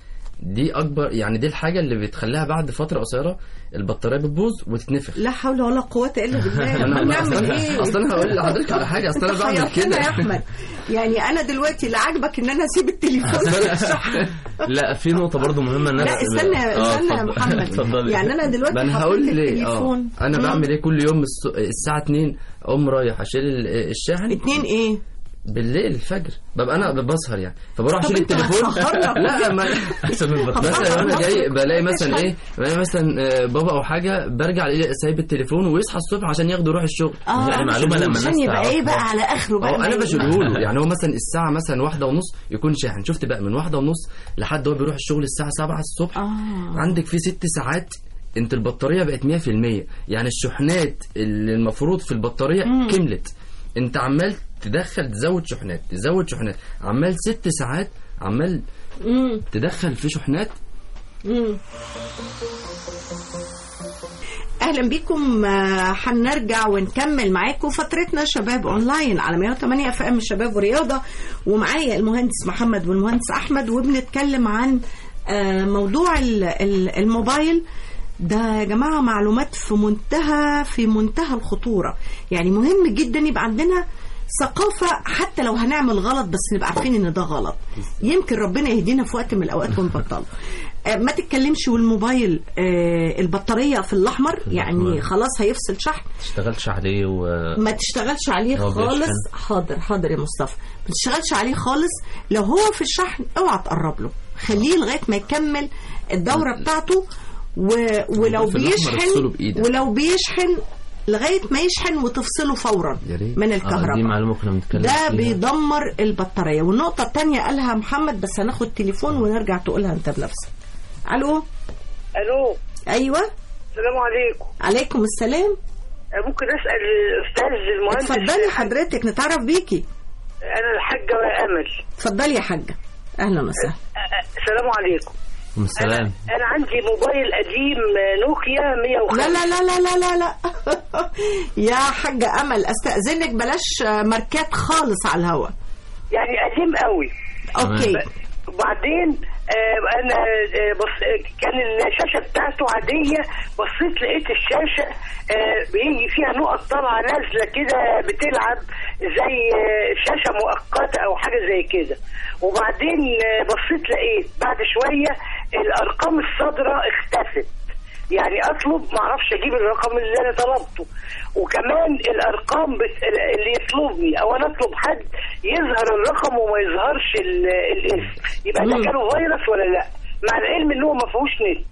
دي اكبر يعني دي الحاجه اللي بتخليها بعد فتره قصيره البطاريه بتبوظ وتتنفخ لا حول ولا قوه الا بالله انا أمال نعمل اصلا ايه اصلا انا هقول لحضرتك على حاجه اصل انا بعمل حيرتنا كده يا احمد يعني انا دلوقتي لا عاجبك ان انا اسيب التليفون في الشحن لا في نقطة برضو مهمة ان لا انا استنى آه، استنى يا اتفضل. محمد اتفضلي. يعني انا دلوقتي ما انا حطيت هقول ليه اه التليفون انا مم. بعمل ايه كل يوم الس- الساعه 2 اقوم رايح اشيل ال- الشاحن اتنين ايه بالليل الفجر ببقى انا بسهر يعني فبروح طب اشيل انت التليفون هتسهرنا لا ما عشان البطارية. مثلا وانا جاي بلاقي مثلا تشحن. ايه بلاقي مثلا آه، بابا او حاجه برجع الاقي سايب التليفون ويصحى الصبح عشان ياخده يروح الشغل اه يعني معلومة لما عشان الناس يبقى ايه تعرفها. بقى على اخره بقى اه انا ما- بشيله له يعني هو مثلا الساعه مثلا واحدة ونص يكون شاحن شفت بقى من واحدة ونص لحد هو بيروح الشغل الساعه 7 الصبح اه عندك في ست ساعات انت البطاريه بقت 100% يعني الشحنات اللي المفروض في البطاريه مم. كملت انت عمال تدخل تزود شحنات تزود شحنات عمال ست ساعات عمال مم. تدخل في شحنات مم. اهلا بكم آه، هنرجع ونكمل معاكم فترتنا شباب اونلاين على 108 اف ام شباب ورياضه ومعايا المهندس محمد والمهندس احمد وبنتكلم عن آه، موضوع ال- ال- الموبايل ده يا جماعه معلومات في منتهى في منتهى الخطوره يعني مهم جدا يبقى عندنا ثقافة حتى لو هنعمل غلط بس نبقى عارفين ان ده غلط يمكن ربنا يهدينا في وقت من الاوقات ونبطله آه، ما تتكلمش والموبايل آه، البطارية في الأحمر يعني خلاص هيفصل شحن اشتغلتش عليه و ما تشتغلش عليه هو خالص بيشحن. حاضر حاضر يا مصطفى ما تشتغلش عليه خالص لو هو في الشحن اوعى تقرب له خليه لغايه ما يكمل الدوره بتاعته و... ولو في الأحمر افصله بيشحن بإيدك. ولو بيشحن لغايه ما يشحن وتفصله فورا يا ريت. من آه، الكهرباء دي معلومه كنا بنتكلم ده فيها. بيدمر البطاريه والنقطه الثانيه قالها محمد بس هناخد تليفون ونرجع تقولها انت بنفسك الو الو ايوه السلام عليكم عليكم السلام ممكن اسال الاستاذ المهندس اتفضلي حضرتك نتعرف بيكي انا الحاجه امل اتفضلي يا حاجه اهلا وسهلا السلام عليكم عليكم السلام انا عندي موبايل قديم نوكيا 105 لا لا لا لا لا لا لا يا حاجة أمل أستأذنك بلاش ماركات خالص على الهوا يعني قديم قوي أوكي وبعدين آه انا آه بص كان الشاشه بتاعته عاديه بصيت لقيت الشاشه آه بيجي فيها نقط طالعه نازله كده بتلعب زي آه شاشه مؤقته او حاجه زي كده وبعدين آه بصيت لقيت بعد شويه الارقام الصادره اختفت يعني اطلب ما اعرفش اجيب الرقم اللي انا طلبته وكمان الارقام بت... اللي يطلبني او انا اطلب حد يظهر الرقم وما يظهرش ال... الاسم يبقى ده مم. جاله فيروس ولا لا مع العلم ان هو ما فيهوش نت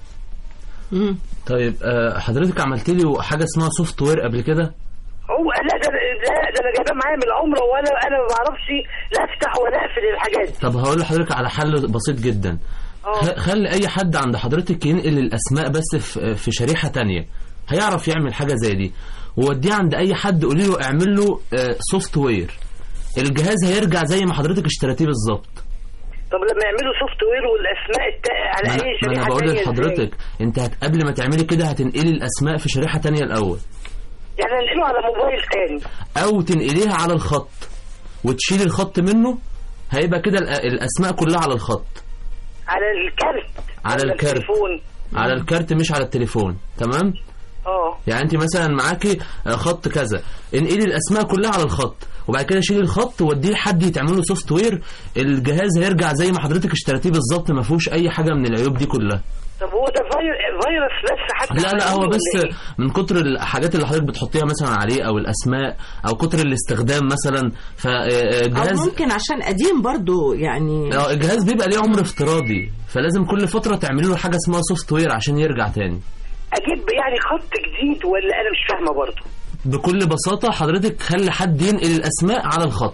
مم. طيب آه، حضرتك عملت لي حاجه اسمها سوفت وير قبل كده هو لا ده ده, ده انا جايباه معايا من العمره وانا انا ما بعرفش لا افتح ولا اقفل الحاجات دي طب هقول لحضرتك على حل بسيط جدا خ- خلي اي حد عند حضرتك ينقل الاسماء بس في في شريحه تانية هيعرف يعمل حاجه زي دي ووديه عند اي حد قولي له اعمل له سوفت وير الجهاز هيرجع زي ما حضرتك اشتريتيه بالظبط طب لما يعملوا سوفت وير والاسماء التا... على ما اي انا, ما شريحه أنا بقول تانية إزاي؟ لحضرتك انت هت- قبل ما تعملي كده هتنقلي الاسماء في شريحه تانية الاول يعني انقله على موبايل تاني او تنقليها على الخط وتشيلي الخط منه هيبقى كده الأ- الاسماء كلها على الخط على الكارت على ولا الكارت. التليفون على الكارت مش على التليفون تمام اه يعني انت مثلا معاكي آه، خط كذا انقلي الاسماء كلها على الخط وبعد كده شيلي الخط واديه لحد يتعمل له سوفت وير الجهاز هيرجع زي ما حضرتك اشتريتيه بالظبط ما فيهوش اي حاجه من العيوب دي كلها طب هو ده فيروس فيروس بس حتى لا لا هو عملوه بس ولا إيه؟ من كتر الحاجات اللي حضرتك بتحطيها مثلا عليه او الاسماء او كتر الاستخدام مثلا أو فالجهاز ممكن عشان قديم برضو يعني اه الجهاز بيبقى ليه عمر افتراضي فلازم كل فتره تعملي له حاجه اسمها سوفت وير عشان يرجع تاني اجيب يعني خط جديد ولا انا مش فاهمه برضه بكل بساطه حضرتك خلي حد ينقل الاسماء على الخط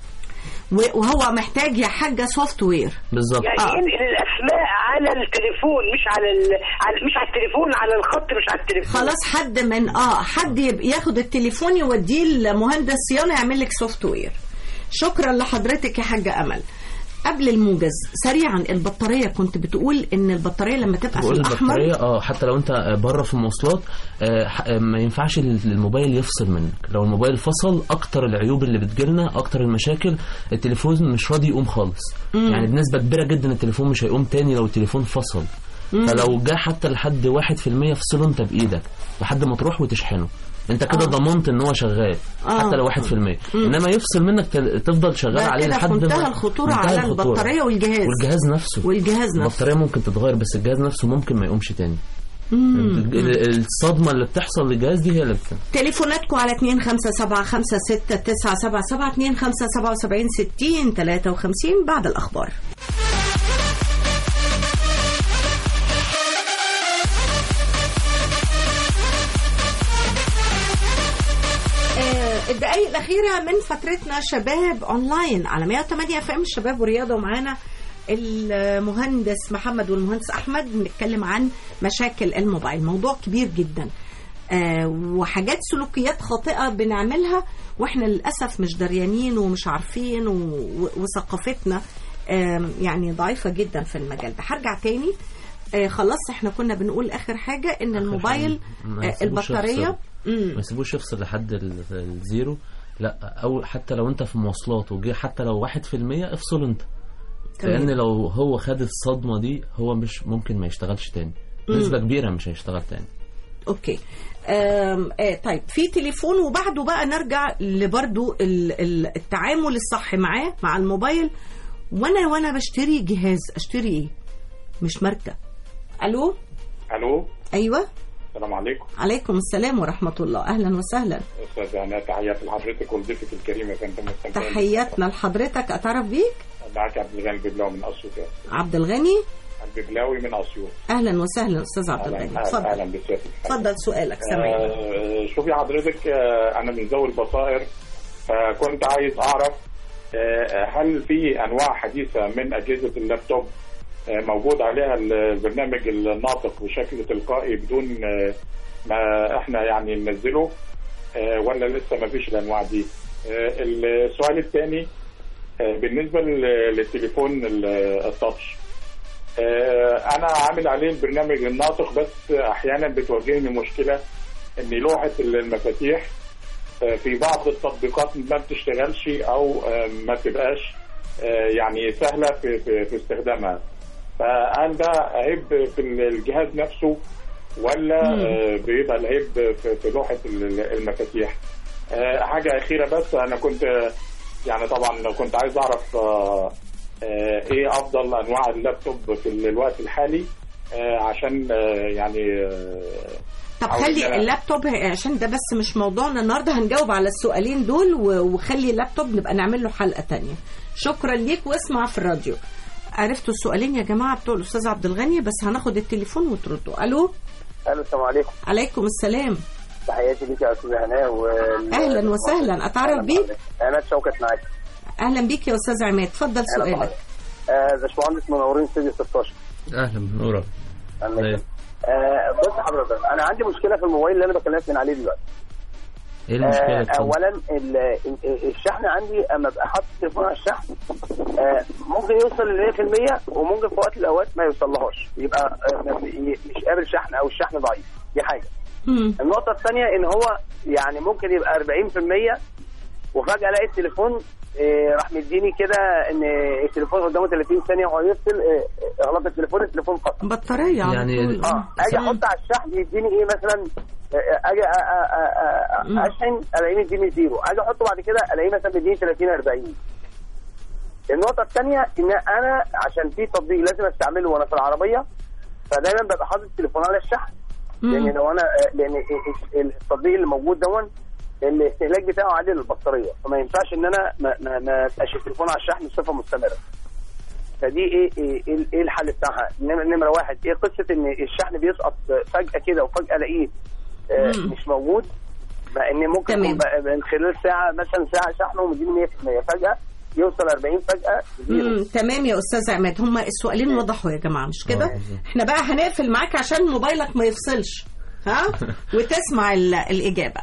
و- وهو محتاج يا حاجة سوفت وير بالظبط يعني ينقل الاسماء على التليفون مش على, ال... على مش على التليفون على الخط مش على التليفون خلاص حد من اه حد يب- ياخد التليفون يوديه لمهندس صيانه يعمل لك سوفت وير شكرا لحضرتك يا حاجه امل قبل الموجز سريعا البطاريه كنت بتقول ان البطاريه لما تبقى في بقول الاحمر البطاريه اه حتى لو انت بره في المواصلات آه، ح- آه، ما ينفعش ال- الموبايل يفصل منك لو الموبايل فصل اكتر العيوب اللي بتجيلنا اكتر المشاكل التليفون مش راضي يقوم خالص مم. يعني بنسبه كبيره جدا التليفون مش هيقوم تاني لو التليفون فصل مم. فلو جه حتى لحد واحد في المية افصله انت بايدك لحد ما تروح وتشحنه انت كده آه. ضمنت ان هو شغال آه. حتى لو واحد في المية مم. انما يفصل منك تل- تفضل شغال ده عليه كده لحد في منتهى ما الخطوره منتهى على الخطورة. البطاريه والجهاز والجهاز نفسه والجهاز نفسه البطاريه ممكن تتغير بس الجهاز نفسه ممكن ما يقومش تاني مم. ال- الصدمه اللي بتحصل للجهاز دي هي اللي بت... تليفوناتكم على 2 5 7 5 6 9 7 7 2 5 77 60 53 بعد الأخبار آه، الدقايق الأخيرة من فترتنا شباب أونلاين على 108 اف ام شباب ورياضة ومعانا المهندس محمد والمهندس أحمد بنتكلم عن مشاكل الموبايل موضوع كبير جدا آه وحاجات سلوكيات خاطئه بنعملها واحنا للاسف مش دريانين ومش عارفين و- و- وثقافتنا آم، يعني ضعيفه جدا في المجال ده هرجع تاني آه خلاص احنا كنا بنقول اخر حاجه ان الموبايل ما آه يسيبوش البطاريه يفصل. ما يسيبوش يفصل لحد ال- الزيرو لا او حتى لو انت في مواصلات وجي حتى لو واحد في المية افصل انت تمام. لان لو هو خد الصدمة دي هو مش ممكن ما يشتغلش تاني مم. نسبة كبيرة مش هيشتغل تاني اوكي آم آه طيب في تليفون وبعده بقى نرجع لبرضو ال- ال- التعامل الصح معاه مع الموبايل وانا وانا بشتري جهاز اشتري ايه مش ماركه الو الو ايوه السلام عليكم عليكم السلام ورحمه الله اهلا وسهلا استاذ انا تحياتي لحضرتك وضيفك الكريمه يا فندم مستمتعين. تحياتنا لحضرتك اتعرف بيك معاك عبد الغني الببلاوي من اسيوط عبد الغني الببلاوي من اسيوط اهلا وسهلا استاذ عبد الغني اهلا اتفضل اهلا بسيادتك اتفضل سؤالك سامعين آه، شوفي حضرتك آه، انا من ذوي البصائر فكنت عايز اعرف آه، هل في انواع حديثه من اجهزه اللابتوب آه، موجود عليها البرنامج الناطق بشكل تلقائي بدون آه، ما احنا يعني ننزله آه، ولا لسه ما فيش الانواع دي آه، السؤال الثاني بالنسبه لل- للتليفون ال- التاتش آه، انا عامل عليه البرنامج الناطق بس احيانا بتواجهني مشكله ان لوحه المفاتيح آه، في بعض التطبيقات ما بتشتغلش او آه، ما تبقاش آه، يعني سهله في في, في استخدامها فهل ده عيب في الجهاز نفسه ولا مم. آه، بيبقى العيب في, في لوحه ال- المفاتيح آه، حاجه اخيره بس انا كنت آه، يعني طبعا لو كنت عايز اعرف آه، آه، ايه افضل انواع اللابتوب في الوقت الحالي آه، عشان آه، يعني آه، طب عاوز خلي أنا- اللابتوب عشان ده بس مش موضوعنا النهارده هنجاوب على السؤالين دول و- وخلي اللابتوب نبقى نعمل له حلقه تانية شكرا ليك واسمع في الراديو عرفتوا السؤالين يا جماعه بتوع الاستاذ عبد الغني بس هناخد التليفون وتردوا الو الو السلام عليكم عليكم السلام تحياتي ليك يا استاذ هناء و اهلا وسهلا اتعرف بيك عماد شوكت معاك اهلا بيك يا استاذ عماد اتفضل سؤالك آه، باشمهندس منورين استوديو 16 اهلا نورا أهلا. آه، بص حضرتك انا عندي مشكله في الموبايل اللي انا بكلمك من عليه دلوقتي ايه المشكلة آه، اتفضل. اولا ال- ال- الشحن عندي اما ابقى حاطط التليفون على الشحن آه، ممكن يوصل ل 100% وممكن في وقت من الاوقات ما يوصلهاش يبقى آه، ما بي- مش قابل شحن او الشحن ضعيف دي حاجه النقطه الثانيه ان هو يعني ممكن يبقى 40% وفجاه الاقي التليفون آه، راح مديني كده ان التليفون قدامه 30 ثانيه وهو يفصل آه، اغلق التليفون التليفون فصل بطاريه على يعني طول. اه اجي احط على الشحن يديني ايه مثلا آه، اجي أ- أ- أ- أ- اشحن الاقيه مديني زيرو اجي احطه بعد كده الاقيه مثلا مديني 30 40 النقطة الثانية إن أنا عشان في تطبيق لازم أستعمله وأنا في العربية فدايما ببقى حاطط التليفون على الشحن لأن لو أنا لأن التطبيق اللي موجود دون الاستهلاك بتاعه عالي للبطارية فما ينفعش إن أنا ما ما ما أبقاش التليفون على الشحن بصفة مستمرة فدي ايه ايه ايه إيه الحل بتاعها؟ نمرة نمرة واحد ايه قصة ان الشحن بيسقط فجأة كده وفجأة الاقيه آه، مم. مش موجود مع ان ممكن يكون بقى من خلال ساعة مثلا ساعة شحن ومديني 100% فجأة يوصل 40 فجأة زيرو مم. تمام يا استاذ عماد هما السؤالين وضحوا يا جماعه مش كده احنا بقى هنقفل معاك عشان موبايلك ما يفصلش ها وتسمع ال- الاجابه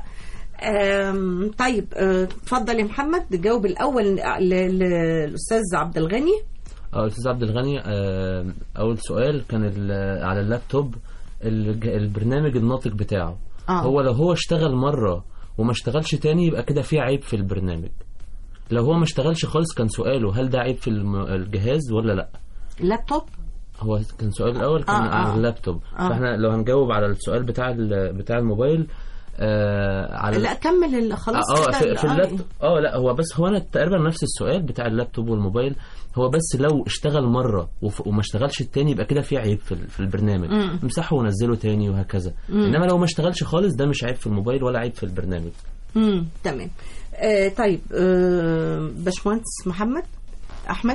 أم، طيب أه، اتفضل يا محمد جاوب الاول ل- ل- للاستاذ عبد الغني اه الاستاذ عبد الغني آه، اول سؤال كان ال- على اللابتوب الج- البرنامج الناطق بتاعه آه. هو لو هو اشتغل مره وما اشتغلش تاني يبقى كده في عيب في البرنامج لو هو ما اشتغلش خالص كان سؤاله هل ده عيب في الم- الجهاز ولا لا لابتوب هو كان السؤال الاول كان آه، عن آه. اللابتوب آه. فاحنا لو هنجاوب على السؤال بتاع ال- بتاع الموبايل آه على لا كمل ال- خلاص اه كده في, ال- في آه. اللابتوب اه لا هو بس هو انا تقريبا نفس السؤال بتاع اللابتوب والموبايل هو بس لو اشتغل مره وف- وما اشتغلش التاني يبقى كده في عيب في, ال- في البرنامج مم. امسحه ونزله تاني وهكذا مم. انما لو ما اشتغلش خالص ده مش عيب في الموبايل ولا عيب في البرنامج امم تمام آه طيب آه باشمهندس محمد احمد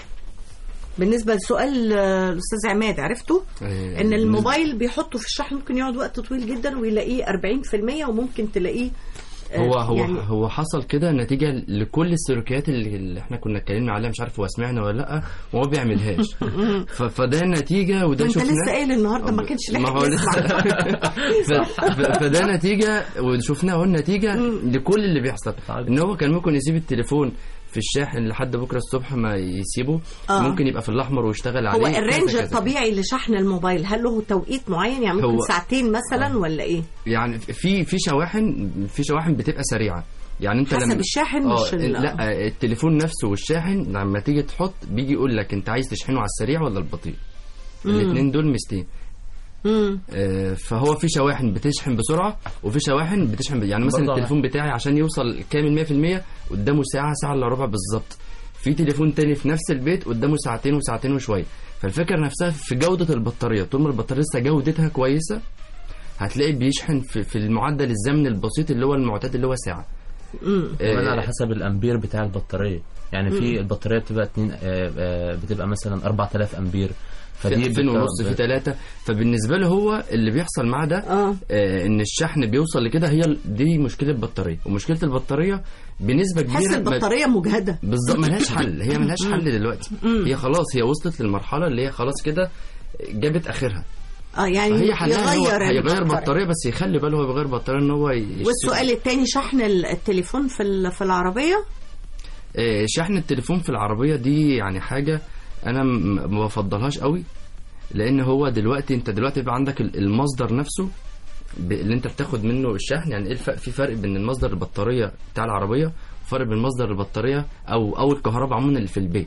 بالنسبه لسؤال آه، الاستاذ عماد عرفته أيوة. ان الموبايل بيحطه في الشحن ممكن يقعد وقت طويل جدا ويلاقيه 40% وممكن تلاقيه هو هو يعني هو حصل كده نتيجه لكل السلوكيات اللي, اللي احنا كنا اتكلمنا عليها مش عارف هو سمعنا ولا لا وهو بيعملهاش ف- فده نتيجه وده انت شفناه لسه قايل النهارده ما كانش ما لحق هو يسمع ف- ف- فده نتيجه وشفناه اهو النتيجه لكل اللي بيحصل ان هو كان ممكن يسيب التليفون في الشاحن لحد بكره الصبح ما يسيبه آه. ممكن يبقى في الاحمر ويشتغل عليه هو كذا الرينج كذا. الطبيعي لشحن الموبايل هل له توقيت معين يعني ممكن هو- ساعتين مثلا ولا ايه يعني في في شواحن في شواحن بتبقى سريعه يعني انت حسب لما الشاحن آه مش ال- لا التليفون نفسه والشاحن لما تيجي تحط بيجي يقول لك انت عايز تشحنه على السريع ولا البطيء مم. الاثنين دول ميزتين مم. آه، فهو في شواحن بتشحن بسرعه وفي شواحن بتشحن ب... يعني مثلا برضه التليفون بتاعي عشان يوصل كامل 100% قدامه ساعه ساعه الا ربع بالظبط في تليفون تاني في نفس البيت قدامه ساعتين وساعتين وشويه فالفكره نفسها في جوده البطاريه طول ما البطاريه لسه جودتها كويسه هتلاقي بيشحن في, في المعدل الزمن البسيط اللي هو المعتاد اللي هو ساعه كمان على حسب الامبير بتاع البطاريه يعني في مم. البطاريه بتبقى اتنين آه، آه، بتبقى مثلا 4000 امبير في 2000 بت- ونص في ثلاثة فبالنسبة له هو اللي بيحصل معاه ده آه. آه ان الشحن بيوصل لكده هي ال- دي مشكلة البطارية ومشكلة البطارية بنسبة كبيرة حس ما- البطاريه مجهده بالظبط ملهاش حل هي ملهاش مم. حل دلوقتي مم. هي خلاص هي وصلت للمرحلة اللي هي خلاص كده جابت اخرها اه يعني فهي حلها هو يغير هيغير البطارية. بطارية بس يخلي باله هو بيغير بطارية ان هو يشتري- والسؤال الثاني شحن ال- التليفون في ال- في العربيه آه، شحن التليفون في العربية دي يعني حاجة أنا م- ما بفضلهاش قوي لأن هو دلوقتي أنت دلوقتي بيبقى عندك ال- المصدر نفسه ب- اللي أنت بتاخد منه الشحن يعني إيه الفرق في فرق بين المصدر البطارية بتاع العربية وفرق بين مصدر البطارية أو أو الكهرباء عموما اللي في البيت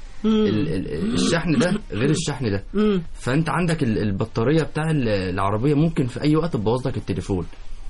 ال- ال- الشحن ده غير الشحن ده مم. فانت عندك ال- البطاريه بتاع ال- العربيه ممكن في اي وقت تبوظ لك التليفون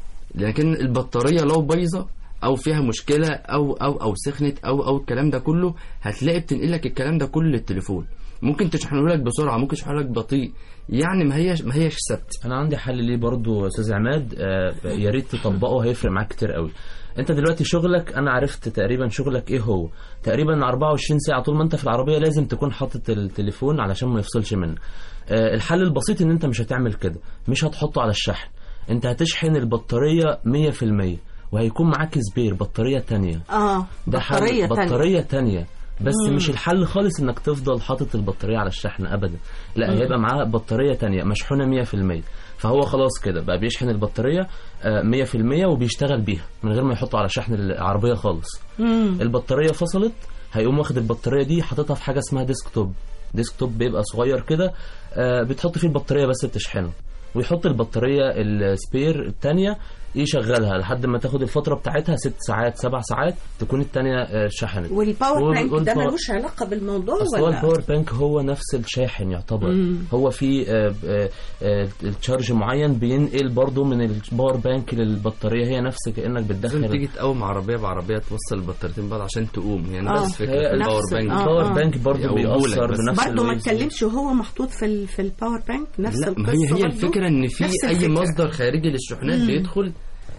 لكن البطاريه لو بايظه او فيها مشكله او او او سخنت او او الكلام ده كله هتلاقي بتنقل لك الكلام ده كله للتليفون ممكن تشحنه لك بسرعه ممكن تشحنه لك بطيء يعني ما هيش ما هيش ثابت انا عندي حل ليه برضو يا استاذ عماد آه، يا ريت تطبقه هيفرق معاك كتير قوي انت دلوقتي شغلك انا عرفت تقريبا شغلك ايه هو تقريبا 24 ساعه طول ما انت في العربيه لازم تكون حاطط التليفون علشان ما يفصلش منك آه، الحل البسيط ان انت مش هتعمل كده مش هتحطه على الشحن انت هتشحن البطاريه 100% وهيكون معاك سبير بطاريه تانية اه ده حل بطاريه تانية. بطاريه تانية بس مم. مش الحل خالص انك تفضل حاطط البطاريه على الشحن ابدا لا مم. هيبقى معاه بطاريه تانية مشحونه 100% فهو خلاص كده بقى بيشحن البطاريه آه، 100% وبيشتغل بيها من غير ما يحطه على شحن العربيه خالص مم. البطاريه فصلت هيقوم واخد البطاريه دي حاططها في حاجه اسمها ديسكتوب ديسكتوب بيبقى صغير كده آه، بتحط فيه البطاريه بس بتشحنه ويحط البطاريه السبير الثانيه يشغلها لحد ما تاخد الفتره بتاعتها ست ساعات سبع ساعات تكون الثانيه شحنت والباور وال- بانك ده والباور- ملوش علاقه بالموضوع اصل هو ولا الباور بانك هو نفس الشاحن يعتبر مم. هو في آه، آه، آه، التشارج معين بينقل برضو من الباور بانك للبطاريه هي نفس كانك لازم بتدخل تيجي تقوم عربيه بعربيه توصل البطاريتين بعض عشان تقوم يعني آه. بس فكره هي الباور نفس- بانك آه، الباور آه. بانك برضو يقومهولك بيأثر بس. بنفس برضه ما الويفز. اتكلمش وهو محطوط في ال- في الباور بانك نفس لا ما القصه هي هي برضه؟ الفكره ان في نفس اي الفكرة. مصدر خارجي للشحنات مم. بيدخل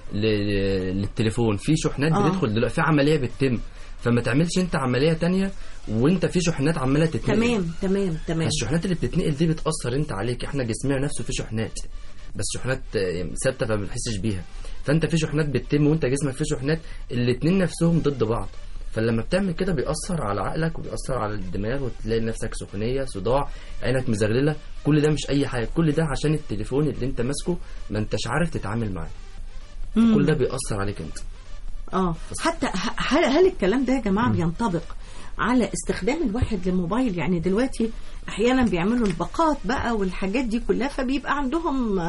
ل- للتليفون في شحنات آه. بتدخل دلوقتي في عمليه بتتم فما تعملش انت عمليه تانية وانت في شحنات عماله تتنقل تمام تمام تمام فالشحنات اللي بتتنقل دي بتاثر انت عليك احنا جسمنا نفسه فيه شحنات بس شحنات آه، ثابته فما بنحسش بيها فانت في شحنات بتتم وانت جسمك فيه شحنات الاتنين نفسهم ضد بعض فلما بتعمل كده بيأثر على عقلك وبيأثر على الدماغ وتلاقي نفسك سخونية صداع عينك مزغللة كل ده مش أي حاجة كل ده عشان التليفون اللي أنت ماسكه ما أنتش عارف تتعامل معاه مم. كل ده بيأثر عليك أنت اه حتى ه- هل, هل الكلام ده يا جماعه بينطبق على استخدام الواحد للموبايل يعني دلوقتي احيانا بيعملوا الباقات بقى والحاجات دي كلها فبيبقى عندهم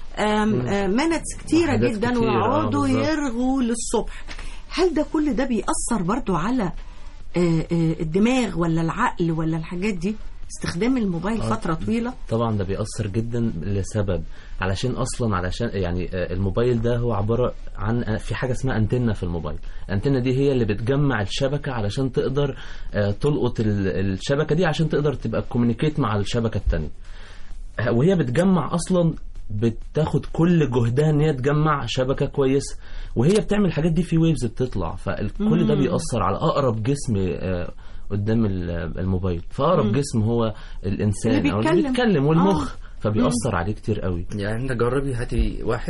مانتس كتيره وحاجات جدا كتير، آه، ويقعدوا بالظبط. يرغوا للصبح هل ده كل ده بيأثر برضو على آه، آه، الدماغ ولا العقل ولا الحاجات دي استخدام الموبايل آه. فتره طويله طبعا ده بيأثر جدا لسبب علشان اصلا علشان يعني آه، الموبايل ده هو عباره عن آه، في حاجه اسمها انتنه في الموبايل الانتنه دي هي اللي بتجمع الشبكه علشان تقدر آه، تلقط ال- الشبكه دي عشان تقدر تبقى كوميونيكيت مع الشبكه التانية آه، وهي بتجمع اصلا بتاخد كل جهدها ان هي تجمع شبكه كويسه وهي بتعمل الحاجات دي في ويفز بتطلع فكل ده مم. بيأثر على اقرب جسم آه، قدام ال- الموبايل فاقرب مم. جسم هو الانسان اللي او اللي بيتكلم. بيتكلم والمخ آه. فبيأثر عليه كتير قوي يعني انت جربي هاتي واحد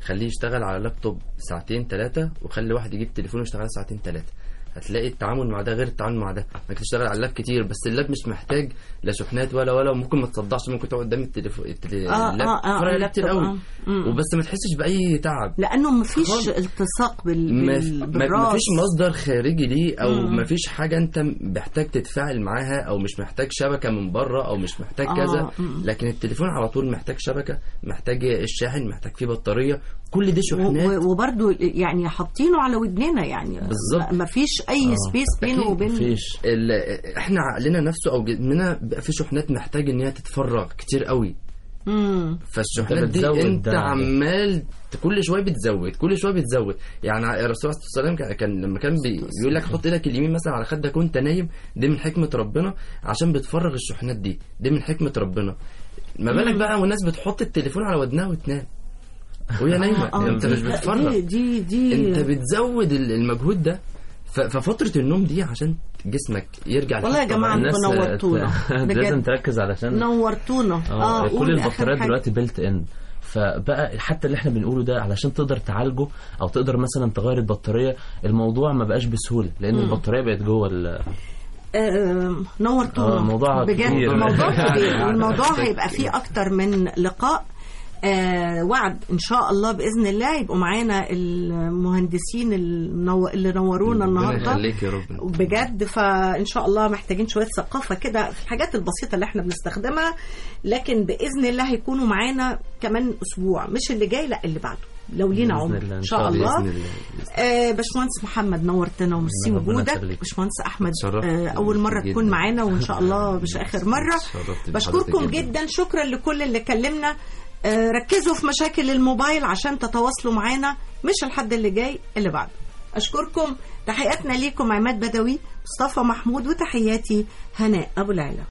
خليه يشتغل على لابتوب ساعتين ثلاثة وخلي واحد يجيب تليفون ويشتغل ساعتين ثلاثة هتلاقي التعامل مع ده غير التعامل مع ده انك تشتغل على اللاب كتير بس اللاب مش محتاج لا شحنات ولا ولا وممكن ما تصدعش ممكن تقعد قدام التليفون التلي... آه، اللاب آه، آه، تتفرج عليه اللابتوب، كتير قوي آه. مم. وبس ما تحسش باي تعب لانه مفيش خالص. التصاق بال... ما بال... ما- بالراس مفيش مصدر خارجي ليه او مم. مفيش حاجه انت محتاج تتفاعل معاها او مش محتاج شبكه من بره او مش محتاج آه، كذا مم. لكن التليفون على طول محتاج شبكه محتاج الشاحن محتاج فيه بطاريه كل دي و- شحنات و- وبرضه يعني حاطينه على ودننا يعني بالظبط. ما فيش اي سبيس بينه وبين ال- احنا عقلنا نفسه او جسمنا بقى في شحنات محتاج ان هي تتفرغ كتير قوي مم. فالشحنات دي بتزود انت ده. عمال كل شويه بتزود كل شويه بتزود يعني الرسول عليه الصلاه والسلام كان- كان لما كان بي- بيقول لك حط ايدك اليمين مثلا على خدك وانت نايم دي من حكمه ربنا عشان بتفرغ الشحنات دي دي من حكمه ربنا ما بالك مم. بقى والناس بتحط التليفون على ودنها وتنام وهي نايمه آه، انت دي- مش بتفرغ دي دي, دي انت بتزود ال- المجهود ده ف- ففتره النوم دي عشان جسمك يرجع والله يا لحالته جماعة طبيعية. انتوا نورتونا لازم بجد تركز علشان نورتونا اه قول كل آخر البطاريات حاجة. دلوقتي بيلت ان فبقى حتى اللي احنا بنقوله ده علشان تقدر تعالجه او تقدر مثلا تغير البطاريه الموضوع ما بقاش بسهوله لان مم. البطاريه بقت جوه ال- آه، نورتونا آه، موضوع بجد كبير. موضوع كبير الموضوع هيبقى فيه اكتر من لقاء آه وعد ان شاء الله باذن الله يبقوا معانا المهندسين النو... اللي نورونا ربنا النهارده يخليك يا رب بجد فان شاء الله محتاجين شويه ثقافه كده في الحاجات البسيطه اللي احنا بنستخدمها لكن باذن الله هيكونوا معانا كمان اسبوع مش اللي جاي لا اللي بعده لو لينا بإذن عمر الله، ان شاء الله بإذن الله. آه باشمهندس محمد نورتنا وميرسي ربنا وجودك يخليك. باشمهندس احمد اتشرفت آه اول مره جداً. تكون معانا وان شاء الله مش اخر مره اتشرفت بشكركم بحضرتك جدا شكرا لكل اللي كلمنا آه ركزوا في مشاكل الموبايل عشان تتواصلوا معانا مش الحد اللي جاي اللي بعده اشكركم تحياتنا ليكم عماد بدوي مصطفى محمود وتحياتي هناء ابو العلا